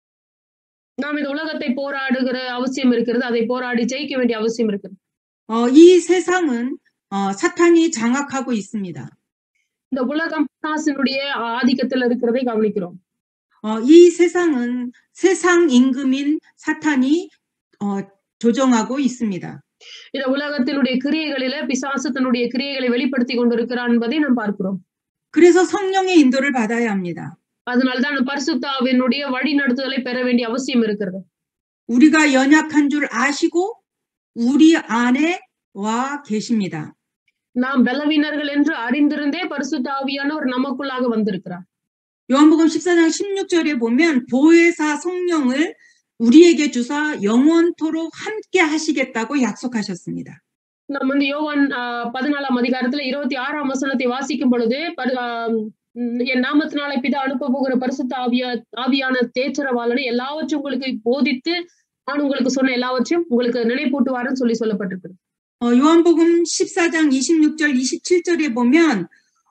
நாம் இந்த உலகத்தை போராடுகிற அவசியம் இருக்கிறது அதை போராடி ஜெயிக்க வேண்டிய அவசியம் இருக்கிறது 어, 이 세상은 어, 사탄이 장악하고 있습니다. இந்த உலகம் பிசாசினுடைய ஆதிக்கத்தில் இருக்கிறதை கவனிக்கிறோம் 어, 이 세상은 세상 임금인 사탄이 어, 조정하고 있습니다. இந்த உலகத்தினுடைய கிரியைகளில பிசாசு தன்னுடைய கிரியைகளை வெளிப்படுத்தி கொண்டிருக்கிறான் என்பதை நாம் பார்க்கிறோம் 그래서 성령의 인도를 받아야 합니다. அதனால்தான் பரிசுத்தாவினுடைய வழி நடத்துதலை பெற வேண்டிய அவசியம் இருக்கிறது 우리가 연약한 줄 아시고 우리 안에 와 계십니다. நாம் பலவீனர்கள் என்று அறிந்திருந்தே பரிசுத்த ஆவியானவர் நமக்குள்ளாக வந்திருக்கிறார் 요한복음 14장 16절에 보면 보혜사 성령을 우리에게 주사 영원토록 함께 하시겠다고 약속하셨습니다. நம்ம வந்து யோவான் ஆஹ், பதினாலாம் அதிகாரத்துல இருபத்தி ஆறாம் வசனத்தை வாசிக்கும் பொழுது பரி- ஆஹ், உம் என் நாமத்தினாலே பிதா அனுப்ப போகிற பரிசுத்த ஆவியா ஆவியான தேச்சரவாளனை எல்லாவற்றையும் உங்களுக்கு போதித்து நான் உங்களுக்கு சொன்ன எல்லாவற்றையும் உங்களுக்கு நினைப்பூட்டுவாருன்னு சொல்லி சொல்லப்பட்டிருக்கு 어, 요한복음 14장 26절, 27절에 보면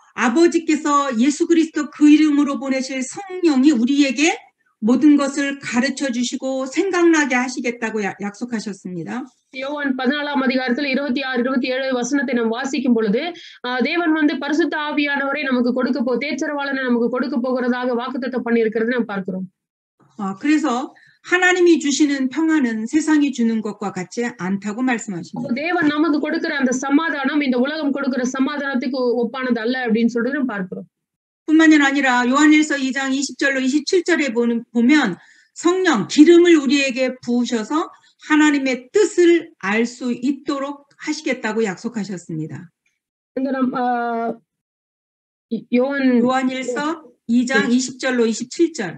아버지께서 예수 그리스도 그 이름으로 보내실 성령이 우리에게 모든 것을 가르쳐 주시고 생각나게 하시겠다고 야- 약속하셨습니다. யோவான் பதினாலாம் அதிகாரத்துல இருபத்தி ஆறு இருபத்தி ஏழு வசனத்தை நாம் வாசிக்கும் பொழுது ஆஹ் தேவன் வந்து பரிசுத்த ஆவியானவரை நமக்கு கொடுக்க போ தேச்சரவாளனை நமக்கு கொடுக்க போகிறதாக வாக்குத்தத்தம் பண்ணியிருக்கிறது நாம் பார்க்கிறோம் 어, 그래서 하나님이 주시는 평화는 세상이 주는 것과 같지 않다고 அப்போ 말씀하십니다. தேவன் நமக்கு கொடுக்கிற அந்த சமாதானம் இந்த உலகம் கொடுக்கிற சமாதானத்துக்கு ஒப்பானது அல்ல அப்படின்னு சொல்லிட்டு நம்ம பார்க்கிறோம் 뿐만이 아니라 요한일서 2장 20절로 27절에 보는, 보면 성령, 기름을 우리에게 부으셔서 하나님의 뜻을 알 수 있도록 하시겠다고 약속하셨습니다. இந்த நம் ஆஹ் யோவான் 요한일서 2장 20절로 27절.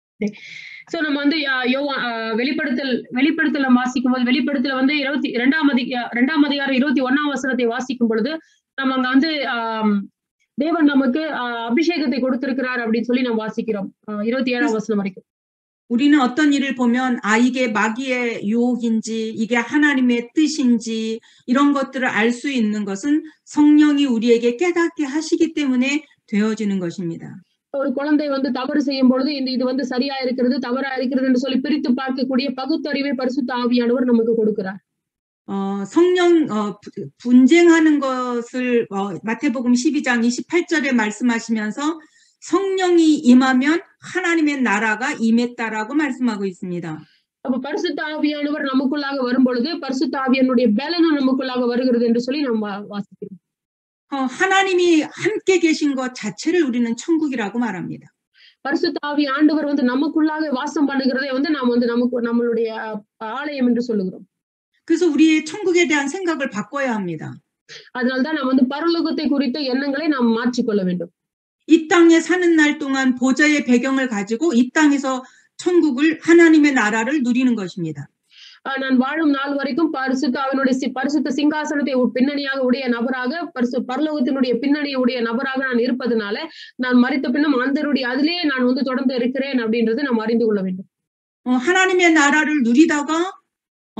சோ நம்ம வந்து யா- யோவா ஆஹ் வெளிப்படுத்தல் வெளிப்படுத்தல வாசிக்கும் போது வெளிப்படுத்தல வந்து இருபத்தி இரண்டாம் அதி இரண்டாம் அதிகாரம் இருபத்தி ஒண்ணாம் வசனத்தை வாசிக்கும் பொழுது நம்ம அங்க வந்து ஆஹ் தேவன் நமக்கு ஆஹ் அபிஷேகத்தை கொடுத்திருக்கிறார் அப்படின்னு சொல்லி நம்ம வாசிக்கிறோம் ஆஹ் இருபத்தி ஏழாம் வசனம் வரைக்கும் 우리는 어떤 일을 보면 아 이게 마귀의 유혹인지 이게 하나님의 뜻인지 이런 것들을 알 수 있는 것은 성령이 우리에게 깨닫게 하시기 때문에 되어지는 것입니다. ஒரு குழந்தை வந்து தவறு செய்யும் பொழுது இந்த இது வந்து சரியா இருக்கிறது தவறா இருக்கிறது என்று சொல்லி பிரித்து பார்க்கக்கூடிய பகுத்தறிவை பரிசுத்த ஆவியானவர் நமக்கு கொடுக்கிறார் 어, 성령 어, 부- 분쟁하는 것을 어, 마태복음 12장 28절에 말씀하시면서 성령이 임하면 하나님의 나라가 임했다라고 말씀하고 있습니다. அப்ப பரிசுத்த ஆவியானவர் நமக்குள்ளாக வரும் பொழுது பரிசுத்த ஆவியானுடைய பலனும் நமக்குள்ளாக வருகிறது என்று சொல்லி நம்ம வா- வாசிக்கிறோம் 어, 하나님이 함께 계신 것 자체를 우리는 천국이라고 말합니다. பரிசுத்த ஆவி ஆண்டவர் வந்து நமக்குள்ளாக வாசம் பண்ணுகிறதை வந்து நாம் வந்து நமக்கு நம்மளுடைய அஹ், ஆலயம் என்று சொல்லுகிறோம் 그래서 우리의 천국에 대한 생각을 바꿔야 합니다. அதனால்தான் நாம் வந்து பரலோகத்தை குறித்த எண்ணங்களை நாம் மாற்றிக்கொள்ள வேண்டும் 이 땅에 사는 날 동안 보좌의 배경을 가지고 이 땅에서 천국을 하나님의 나라를 누리는 것입니다. ஆஹ் நான் வாழும் நாள் வரைக்கும் பரிசுத்த அவனுடைய சி- பரிசுத்த சிங்காசனத்தை ஒரு பின்னணியாக உடைய நபராக பரிசு பரலோகத்தினுடைய பின்னணியை உடைய நபராக நான் இருப்பதனால நான் மறித்த பின்னும் அந்தருடைய அதிலேயே நான் வந்து தொடர்ந்து இருக்கிறேன் அப்படின்றது நாம் அறிந்து கொள்ள வேண்டும் 어, 하나님의 나라를 누리다가 어,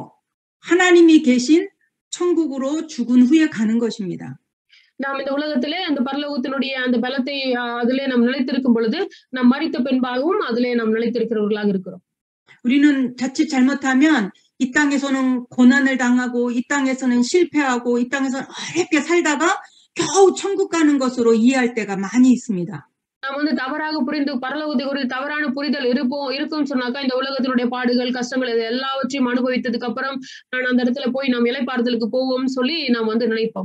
하나님이 계신 천국으로 죽은 후에 가는 것입니다. நாம் இந்த உலகத்திலே அந்த பரலோகத்தினுடைய அந்த பலத்தை ஆஹ் அதிலே நாம் நிலைத்திருக்கும் பொழுது நாம் மறித்த பின்பாகவும் அதிலே நாம் நிலைத்திருக்கிறவர்களாக இருக்கிறோம் 우리는 자칫 잘못하면 이 땅에서는 고난을 당하고 이 땅에서는 실패하고 이 땅에서는 어렵게 살다가 겨우 천국 가는 것으로 이해할 때가 많이 있습니다. நாம் வந்து தவறாக புரிந்து பரலோகத்தை குறித்து தவறான புரிதல் இருப்போம் இருக்கும்னு சொன்னாக்கா இந்த உலகத்தினுடைய பாடுகள் கஷ்டங்கள் இது எல்லாவற்றையும் அனுபவித்ததுக்கு அப்புறம் நான் அந்த இடத்துல போய் நாம் இலைப்பாறுதலுக்கு போவோம்னு சொல்லி நாம் வந்து நினைப்போம்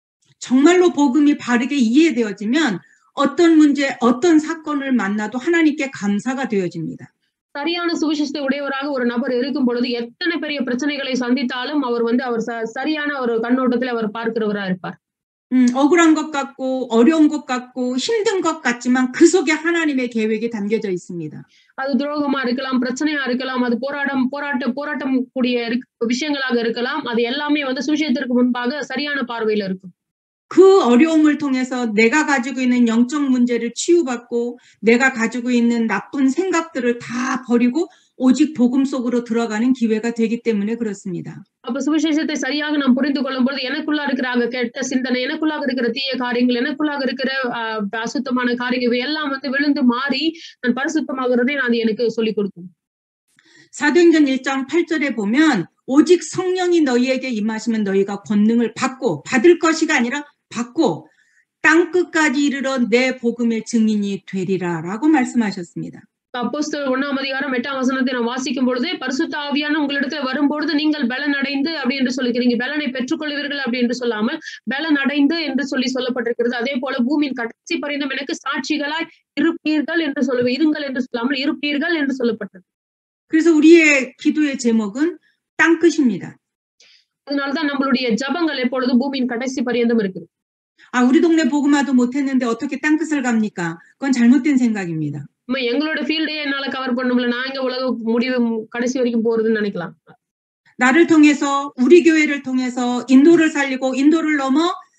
정말로 복음이 바르게 이해되어지면 어떤 문제, 어떤 사건을 만나도 하나님께 감사가 되어집니다. சரியான சுவிசேஷத்தை உடையவராக ஒரு நபர் இருக்கும் பொழுது எத்தனை பெரிய பிரச்சனைகளை சந்தித்தாலும் அவர் வந்து அவர் ச- சரியான ஒரு கண்ணோட்டத்தில் அவர் பார்க்கிறவரா இருப்பார் 음, 억울한 것 같고 어려운 것 같고 힘든 것 같지만 그 속에 하나님의 계획이 담겨져 있습니다. அது துரோகமா இருக்கலாம் பிரச்சனையா இருக்கலாம் அது போராட்டம் போராட்ட போராட்டம் கூடிய இருக்க- விஷயங்களாக இருக்கலாம் அது எல்லாமே வந்து சுவிசேஷத்திற்கு முன்பாக சரியான பார்வையில இருக்கும் 그 어려움을 통해서 내가 가지고 있는 영적 문제를 치유받고 내가 가지고 있는 나쁜 생각들을 다 버리고 오직 복음 속으로 들어가는 기회가 되기 때문에 그렇습니다. அப்ப சுவிசேஷத்தை சரியாக நாம் புரிந்து கொள்ளும் பொழுது எனக்குள்ள இருக்கிற அங்க கெட்ட சிந்தனை எனக்குள்ளாக இருக்கிற தீய காரியங்கள் எனக்குள்ளாக இருக்கிற ஆஹ், அசுத்தமான காரியங்கள் இவை எல்லாம் வந்து விழுந்து மாறி நான் பரிசுத்தமாகிறதை நான் எனக்கு சொல்லிக் கொடுக்கும் 사도행전 1장 8절에 보면 오직 성령이 너희에게 임하시면 너희가 권능을 받고 받을 것이가 아니라 받고 땅 끝까지 이르러 내 복음의 증인이 되리라라고 말씀하셨습니다. அப்போஸ்தலர் ஒண்ணாம் அதிகாரம் எட்டாம் வசனத்தை நான் வாசிக்கும் பொழுது பரிசுத்த ஆவியான உங்களிடத்துல வரும்பொழுது நீங்கள் பலன் அடைந்து அப்படி என்று சொல்லிக்கிறீங்க பலனை பெற்றுக்கொள்வீர்கள் அப்படி என்று சொல்லாமல் பலன் அடைந்து என்று சொல்லி சொல்லப்பட்டிருக்கிறது அதே போல பூமியின் கடைசி பரிந்தம் எனக்கு சாட்சிகளாய் இருப்பீர்கள் என்று சொல்ல இருங்கள் என்று சொல்லாமல் இருப்பீர்கள் என்று சொல்லப்பட்டது 그래서 우리의 기도의 제목은 땅 끝입니다. அதனாலதான் நம்மளுடைய ஜபங்கள் எப்பொழுது பூமியின் கடைசி பரியந்தம் இருக்குது 아, 우리 동네 복음화도 못했는데 어떻게 땅 끝을 갑니까? 그건 잘못된 생각입니다. அம்மா, எங்களோட ஃபீல்டே என்னால கவர் பண்ண முடியல நான் எங்க உலக முடிவு கடைசி வரைக்கும் போறதுன்னு நினைக்கலாம் 나를 통해서 우리 교회를 통해서 인도를 살리고 인도를 넘어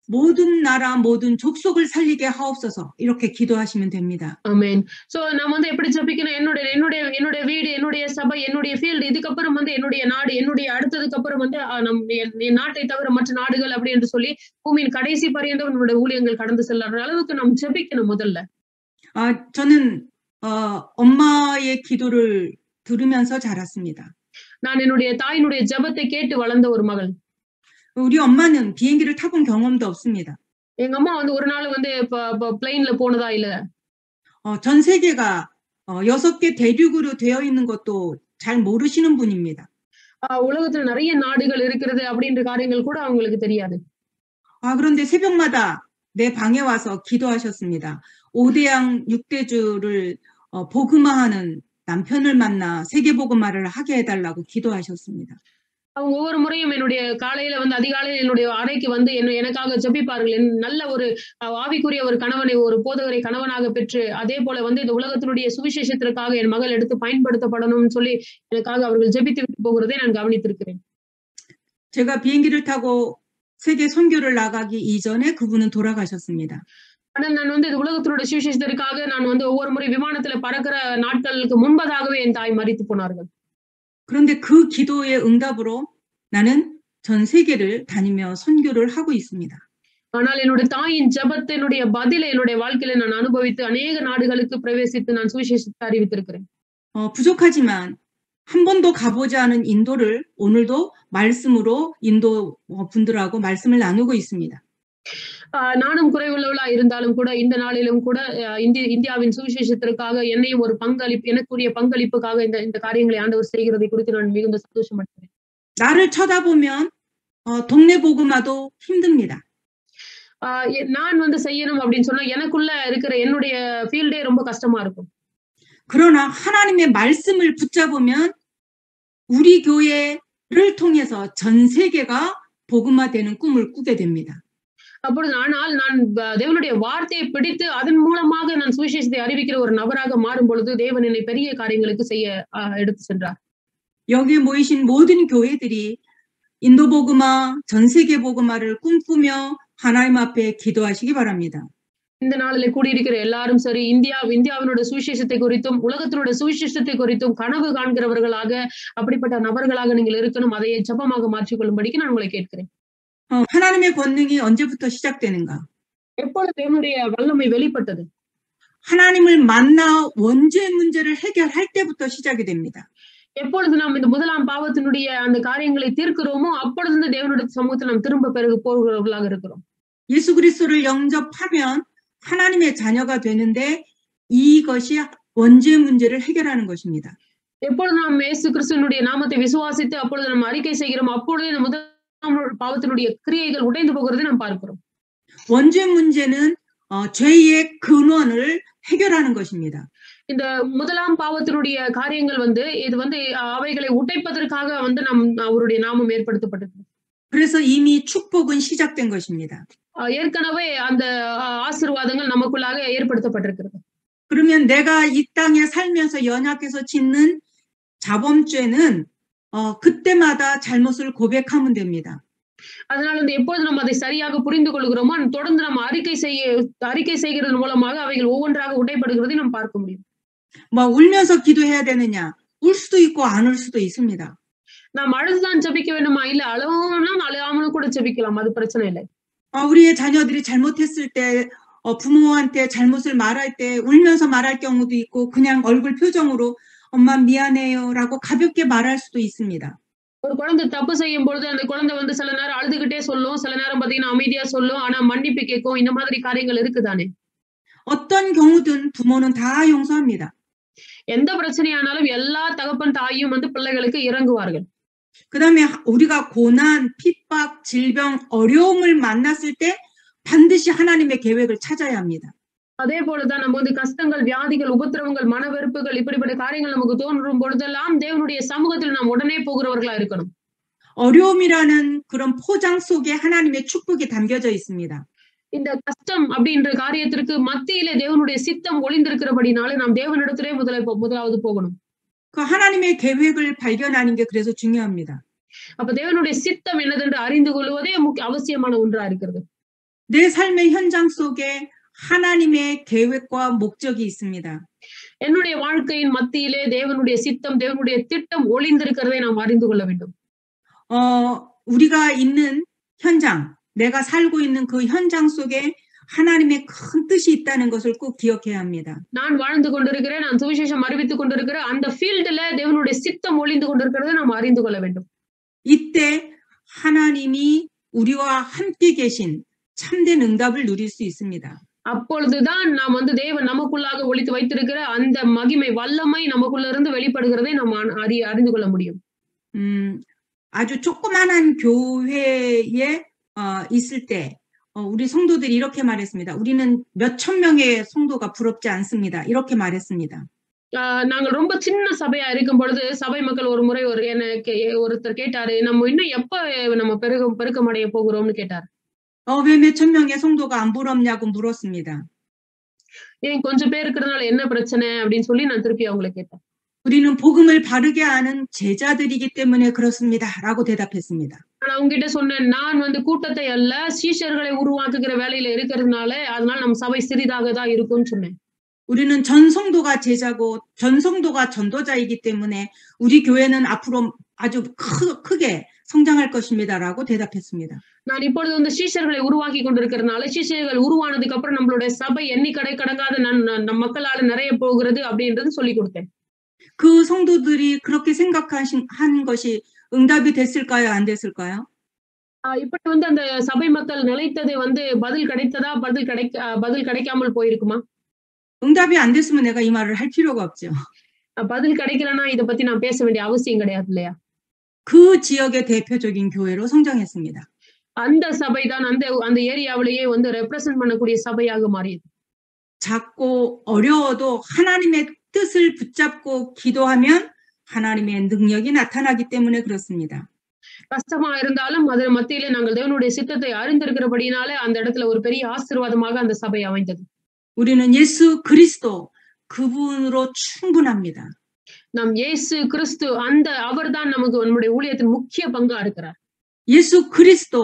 모든 나라 모든 족속을 살리게 하옵소서 இ렇게 기도하시면 됩니다. ஆமென் சோ நான் வந்து எப்படி ஜெபிக்கணும் என்னுடைய என்னுடைய என்னுடைய வீடு என்னுடைய சபை என்னுடைய ஃபீல்டு இதுக்கப்புறம் வந்து என்னுடைய நாடு என்னுடைய அடுத்ததுக்கு அப்புறம் வந்து அஹ், நம் என் என் நாட்டை தவிர மற்ற நாடுகள் அப்படி என்று சொல்லி பூமியின் கடைசி பரியந்தம் நம்முடைய ஊழியங்கள் கடந்து செல்லுற அளவுக்கு நாம் ஜெபிக்கணும் முதல்ல 아, 저는 어, 엄마의 기도를 들으면서 자랐습니다. நான் என்னுடைய தாயினுடைய ஜெபத்தை கேட்டு வளர்ந்த ஒரு மகள் 우리 엄마는 비행기를 타본 경험도 없습니다. எங்க அம்மா வந்து ஒரு நாள் வந்து பிளைன்ல போனதா இல்ல 어, 전 세계가 어, 여섯 개 대륙으로 되어 있는 것도 잘 모르시는 분입니다. ஆஹ் உலகத்துல நிறைய நாடுகள் இருக்கிறது அப்படின்ற காரியங்கள் கூட அவங்களுக்கு தெரியாது 아, 그런데 새벽마다 내 방에 와서 기도하셨습니다. 오대양 육대주를 어, 복음화하는 남편을 만나 세계복음화를 하게 해달라고 기도하셨습니다. அவங்க ஒவ்வொரு முறையும் என்னுடைய காலையில வந்து அதிகாலையில் என்னுடைய அறைக்கு வந்து என்ன எனக்காக ஜெபிப்பார்கள் என் நல்ல ஒரு அஹ், ஆவிக்குரிய ஒரு கணவனை ஒரு போதகரை கணவனாக பெற்று அதே போல வந்து இந்த உலகத்தினுடைய சுவிசேஷத்திற்காக என் மகள் எடுத்து பயன்படுத்தப்படணும்னு சொல்லி எனக்காக அவர்கள் ஜெபித்து விட்டு போகிறதை நான் கவனித்திருக்கிறேன் 제가 비행기를 타고 세계 선교를 나가기 이전에 그분은 돌아가셨습니다. ஆனால் நான் வந்து இந்த உலகத்தினுடைய சுவிசேஷத்திற்காக நான் வந்து ஒவ்வொரு முறை விமானத்துல பறக்கிற நாட்களுக்கு முன்பதாகவே என் தாய் மறித்து போனார்கள் 그런데 그 기도의 응답으로 나는 전 세계를 다니며 선교를 하고 있습니다. ஆனால் என்னுடைய தாயின் ஜெபத்தினுடைய பதிலை என்னுடைய வாழ்க்கையில நான் அனுபவித்து அநேக நாடுகளுக்கு பிரவேசித்து நான் சுவிசேஷத்தை அறிவித்திருக்கிறேன் 어, 부족하지만 한 번도 가보지 않은 인도를 오늘도 말씀으로 인도 어, 분들하고 말씀을 나누고 있습니다. ஆஹ் நானும் குறைவுள்ளவளா இருந்தாலும் கூட இந்த நாளிலும் கூட ஆஹ் இந்திய இந்தியாவின் சுவிசேஷத்திற்காக என்னையும் ஒரு பங்களிப்பு எனக்குரிய பங்களிப்புக்காக இந்த இந்த காரியங்களை ஆண்டவர் செய்கிறதை குறித்து நான் மிகுந்த சந்தோஷம் அடைகிறேன் 나를 쳐다보면 어, 동네 복음화도 힘듭니다. ஆஹ் எ- நான் வந்து செய்யணும் அப்படின்னு சொன்னா எனக்குள்ள இருக்கிற என்னுடைய ஃபீல்டே ரொம்ப கஷ்டமா இருக்கும் 그러나 하나님의 말씀을 붙잡으면 우리 교회를 통해서 전 세계가 복음화되는 꿈을 꾸게 됩니다. அப்பொழுது ஆனால் நான் ப- தேவனுடைய வார்த்தையை பிடித்து அதன் மூலமாக நான் சுவிசேஷத்தை அறிவிக்கிற ஒரு நபராக மாறும் பொழுது தேவன் என்னை பெரிய காரியங்களுக்கு செய்ய ஆஹ் எடுத்து சென்றார் 여기 모이신 모든 교회들이 인도 복음화, 전 세계 복음화를 꿈꾸며 하나님 앞에 기도하시기 바랍니다. இந்த நாளில் கூடியிருக்கிற எல்லாரும் சரி இந்தியா இந்தியாவினுடைய சுவிசேஷத்தை குறித்தும் உலகத்தினுடைய சுவிசேஷத்தை குறித்தும் கனவு காண்கிறவர்களாக அப்படிப்பட்ட நபர்களாக நீங்கள் இருக்கணும் அதை ஜபமாக மாற்றிக்கொள்ளும்படிக்கு நான் உங்களை கேட்கிறேன் 어, 하나님의 권능이 언제부터 시작되는가? எப்பொழுது தேவனுடைய வல்லமை வெளிப்பட்டது 하나님을 만나 원죄 문제를 해결할 때부터 시작이 됩니다. எப்பொழுது நாம் இந்த முதலாம் பாவத்தினுடைய அந்த காரியங்களை தீர்க்கிறோமோ அப்பொழுது இந்த தேவனுடைய சமூகத்தில் நாம் திரும்ப பெருகு போகிறவர்களாக இருக்கிறோம் 예수 그리스도를 영접하면 하나님의 자녀가 되는데 이것이 원죄 문제를 해결하는 것입니다. எப்பொழுது நாம் இயேசு கிறிஸ்துவனுடைய நாமத்தை விசுவாசித்து அப்பொழுது நம்ம அறிக்கை செய்கிறோம் அப்பொழுது இந்த முதலாம் பாவத்தினுடைய கிரியைகள் உடைந்து போகிறதை நாம் பார்க்கிறோம் 원죄 문제는 어, 죄의 근원을 해결하는 것입니다. இந்த முதலாம் பாவத்தினுடைய காரியங்கள் வந்து இது வந்து அஹ், அவைகளை உடைப்பதற்காக வந்து நம் அவருடைய நாமம் ஏற்படுத்தப்பட்டது 그래서 이미 축복은 시작된 것입니다. அஹ், ஏற்கனவே அந்த அஹ், ஆசீர்வாதங்கள் நமக்குள்ளாக ஏற்படுத்தப்பட்டிருக்கிறது 그러면 내가 이 땅에 살면서 연약해서 짓는 자범죄는 어, 그때마다 잘못을 고백하면 됩니다. அதனால வந்து எப்பொழுது நம்ம அதை சரியாக புரிந்து கொள்கிறோமோ தொடர்ந்து நம்ம அறிக்கை செய்ய அறிக்கை செய்கிறது மூலமாக அவைகள் ஒவ்வொன்றாக உடைப்படுகிறதை நாம் பார்க்க முடியும் 뭐 울면서 기도해야 되느냐? 울 수도 있고 안 울 수도 있습니다. நாம் அழுதுதான் ஜெபிக்க வேண்டுமா இல்ல அழுவணும்னா அழுகாமலும் கூட ஜெபிக்கலாம் அது பிரச்சனை இல்லை 어, 우리의 자녀들이 잘못했을 때 어, 부모한테 잘못을 말할 때 울면서 말할 경우도 있고 그냥 얼굴 표정으로 엄마 미안해요라고 가볍게 말할 수도 있습니다. ஒரு குழந்தை தப்பு செய்யும் பொழுது அந்த குழந்தை வந்து சில நேரம் அழுதுகிட்டே சொல்லும் சில நேரம் பாத்தீங்கன்னா அமைதியா சொல்லும் ஆனா மன்னிப்பு கேட்கும் இந்த மாதிரி காரியங்கள் இருக்குதானே 어떤 경우든 부모는 다 용서합니다. எந்த பிரச்சனையானாலும் எல்லா தகப்பன் தாயும் வந்து பிள்ளைகளுக்கு இறங்குவார்கள் 그 다음에 우리가 고난, 핍박, 질병, 어려움을 만났을 때 반드시 하나님의 계획을 찾아야 합니다. அதே போலதான் நம்ம வந்து கஷ்டங்கள் வியாதிகள் உபத்திரவங்கள் மனவெறுப்புகள் இப்படிப்பட்ட காரியங்கள் நமக்கு தோன்றும் பொழுதெல்லாம் தேவனுடைய சமூகத்தில் நாம் உடனே போகிறவர்களா இருக்கணும் 어려움이라는 그런 포장 속에 하나님의 축복이 담겨져 있습니다. இந்த கஷ்டம் அப்படின்ற காரியத்திற்கு மத்தியிலே தேவனுடைய சித்தம் ஒளிந்திருக்கிறபடினால நாம் தேவனிடத்திலே முதல முதலாவது போகணும் 그 하나님의 계획을 발견하는 게 그래서 중요합니다. அப்ப தேவனுடைய சித்தம் என்னதென்று அறிந்து கொள்வதே முக்கிய அவசியமான ஒன்றா இருக்கிறது 내 삶의 현장 속에 하나님의 계획과 목적이 있습니다. என்னுடைய வாழ்க்கையின் மத்தியிலே தேவனுடைய சித்தம் தேவனுடைய திட்டம் ஒளிந்திருக்கிறதை நாம் அறிந்து கொள்ள வேண்டும் 어, 우리가 있는 현장, 내가 살고 있는 그 현장 속에 하나님의 큰 뜻이 있다는 것을 꼭 기억해야 합니다. நான் வாழ்ந்து கொண்டிருக்கிறேன் நான் சுவிசேஷம் அறிவித்துக் கொண்டிருக்கிறேன் அந்த ஃபீல்டுல தேவனுடைய சித்தம் ஒளிந்து கொண்டிருக்கிறதை நாம் அறிந்து கொள்ள வேண்டும் 이때 하나님이 우리와 함께 계신 참된 응답을 누릴 수 있습니다. அப்பொழுதுதான் நாம் வந்து தேவன் நமக்குள்ளாக ஒளித்து வைத்திருக்கிற அந்த மகிமை வல்லமை நமக்குள்ள இருந்து வெளிப்படுகிறதை நாம் அ- அறி அறிந்து கொள்ள முடியும் 음, 아주 조그만한 교회에 어, 있을 때 어, 우리 성도들이 이렇게 말했습니다. 우리는 몇 천 명의 성도가 부럽지 않습니다. 이렇게 말했습니다. ஆஹ் நாங்கள் ரொம்ப சின்ன சபையா இருக்கும் பொழுது சபை மக்கள் ஒரு முறை ஒரு எனக்கு ஒருத்தர் கேட்டாரு நம்ம இன்னும் எப்ப நம்ம பெருக பெருக்கமடைய போகிறோம்னு கேட்டார் 어, 왜 몇 천 명의 성도가 안 부럽냐고 물었습니다. ஏன் கொஞ்சம் பேர் இருக்கிறதுனால என்ன பிரச்சனை அப்படின்னு சொல்லி நான் திருப்பி அவங்களை கேட்டேன் 우리는 복음을 바르게 아는 제자들이기 때문에 그렇습니다. 라고 대답했습니다. நான் அவங்க கிட்ட சொன்னேன் நான் வந்து கூட்டத்தை அல்ல சீஷர்களை உருவாக்குகிற வேலையில இருக்கிறதுனால அதனால நம்ம சபை சிறிதாக தான் இருக்கும்னு சொன்னேன் 우리는 전성도가 제자고 전성도가 전도자이기 때문에 우리 교회는 앞으로 아주 크, 크게 성장할 것입니다. 라고 대답했습니다. நான் இப்பொழுது வந்து சீஷர்களை உருவாக்கி கொண்டிருக்கிறதுனால சீஷர்கள் உருவானதுக்கு அப்புறம் நம்மளுடைய சபை எண்ணி கடை கடங்காத நன் நம் மக்களால நிறைய போகிறது அப்படின்றது சொல்லி கொடுத்தேன் 그 성도들이 그렇게 생각하신 한 것이 응답이 됐을까요? 안 됐을까요? ஆஹ் இப்படி வந்து அந்த சபை மக்கள் நிலைத்தது வந்து பதில் கிடைத்ததா பதில் கிடைக்க ஆஹ் பதில் கிடைக்காமல் போயிருக்குமா 응답이 안 됐으면 내가 이 말을 할 필요가 없죠. ஆஹ் பதில் கிடைக்கலன்னா இதை பத்தி நான் பேச வேண்டிய அவசியம் கிடையாது இல்லையா 그 지역의 대표적인 교회로 성장했습니다. அந்த சபை தான் அந்த அந்த ஏரியாவிலேயே வந்து ரெப்ரசன்ட் பண்ணக்கூடிய சபையாக மாறியது 작고 어려워도 하나님의 뜻을 붙잡고 기도하면 하나님의 능력이 나타나기 때문에 그렇습니다. கஷ்டமா இருந்தாலும் அதன் மத்தியிலே நாங்கள் தேவனுடைய சித்தத்தை அறிந்திருக்கிறபடினாலே அந்த இடத்துல ஒரு பெரிய ஆசீர்வாதமாக அந்த சபை அமைந்தது 우리는 예수 그리스도 그분으로 충분합니다. நம் இயேசு கிறிஸ்து அந்த அவர்தான் நமக்கு நம்முடைய ஊழியத்தின் முக்கிய பங்கா இருக்கிறார் 예수 그리스도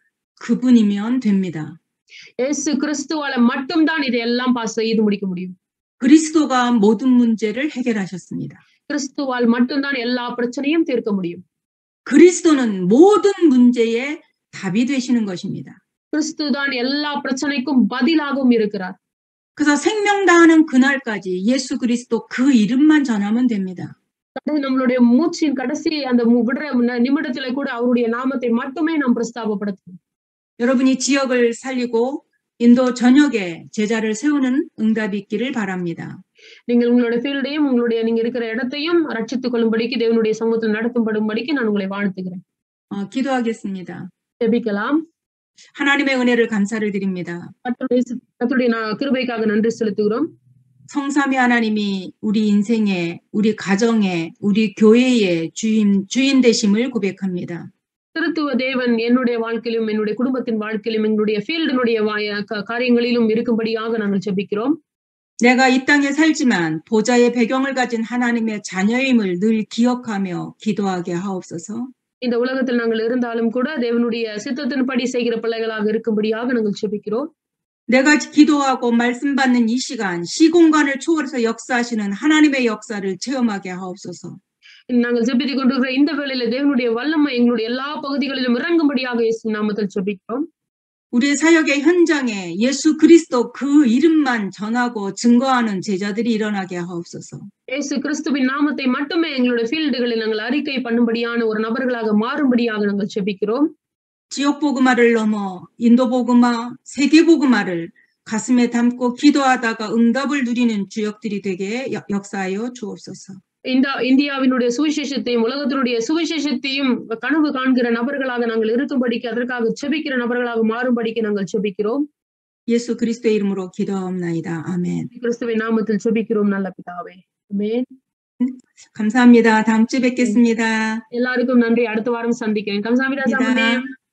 그분이면 됩니다. இயேசு கிறிஸ்துவால மட்டும்தான் இதையெல்லாம் பாஸ் செய்து முடிக்க முடியும் 그리스도가 모든 문제를 해결하셨습니다. கிறிஸ்துவால் மட்டும்தான் எல்லா பிரச்சனையும் தீர்க்க முடியும் 그리스도는 모든 문제의 답이 되시는 것입니다. கிறிஸ்து தான் எல்லா பிரச்சனைக்கும் பதிலாகவும் இருக்கிறார் 그래서 생명 다하는 그날까지 예수 그리스도 그 이름만 전하면 됩니다. அது நம்மளுடைய மூச்சின் கடைசி அந்த மு- விடுற ந- நிமிடத்துல கூட அவருடைய நாமத்தை மட்டுமே நாம் பிரஸ்தாபப்படுத்தணும் 여러분이 지역을 살리고 인도 전역에 제자를 세우는 응답이 있기를 바랍니다. நீங்கள் உங்களுடைய ஃபீல்டையும் உங்களுடைய நீங்க இருக்கிற இடத்தையும் ரட்சித்துக் கொள்ளும்படிக்கு தேவனுடைய சமூகத்தில் நடத்தும்படும்படிக்கு நான் உங்களை வாழ்த்துகிறேன் 어, 기도하겠습니다. ஜெபிக்கலாம் 하나님의 은혜를 감사를 드립니다. கர்த்தருடைய சி- கர்த்தருடைய நா- கிருபைக்காக நன்றி செலுத்துகிறோம் 성삼위 하나님이 우리 인생에, 우리 가정에, 우리 교회의 주인, 주인 되심을 고백합니다. திருத்துவ தேவன் என்னுடைய வாழ்க்கையிலும் என்னுடைய குடும்பத்தின் வாழ்க்கையிலும் எங்களுடைய ஃபீல்டினுடைய காரியங்களிலும் இருக்கும்படியாக நாங்கள் ஜெபிக்கிறோம் 내가 이 땅에 살지만 보좌의 배경을 가진 하나님의 자녀임을 늘 기억하며 기도하게 하옵소서. இந்த உலகத்தில் நாங்கள் இருந்தாலும் கூட தேவனுடைய சித்தத்தின்படி செய்கிற பிள்ளைகளாக இருக்கும்படியாக நாங்கள் ஜெபிக்கிறோம் 내가 기도하고 말씀 받는 이 시간, 시공간을 초월해서 역사하시는 하나님의 역사를 체험하게 하옵소서. நாங்கள் ஜெபித்துக் கொண்டிருக்கிற இந்த வேளையில தேவனுடைய வல்லமை எங்களுடைய எல்லா பகுதிகளிலும் இறங்கும்படியாக இயேசு நாமத்தில் ஜெபிக்கிறோம் 우리의 사역의 현장에 예수 그리스도 그 이름만 전하고 증거하는 제자들이 일어나게 하옵소서. இயேசு கிறிஸ்துவின் நாமத்தை மட்டுமே எங்களுடைய ஃபீல்டுகளில் நாங்கள் அறிக்கை பண்ணும்படியான ஒரு நபர்களாக மாறும்படியாக நாங்கள் ஜெபிக்கிறோம் 지역 복음화를 넘어 인도 복음화, 세계 복음화를 가슴에 담고 기도하다가 응답을 누리는 주역들이 되게 역- 역사하여 주옵소서. இந்த இந்தியாவினுடைய சுவிசேஷத்தையும் உலகத்தினுடைய சுவிசேஷத்தையும் கனவு காண்கிற நபர்களாக நாங்கள் இருக்கும்படிக்கு அதற்காக செபிக்கிற நபர்களாக மாறும்படிக்கு நாங்கள் செபிக்கிறோம் 예수 그리스도의 이름으로 기도하옵나이다. 아멘. கிறிஸ்துவின் நாமத்தில் செபிக்கிறோம் நல்ல பிதாவே ஆமென் 감사합니다. 다음 주에 뵙겠습니다. எல்லாருக்கும் நன்றி அடுத்த வாரம் சந்திக்கிறேன் கம்சாமிதா 감사합니다. சாமி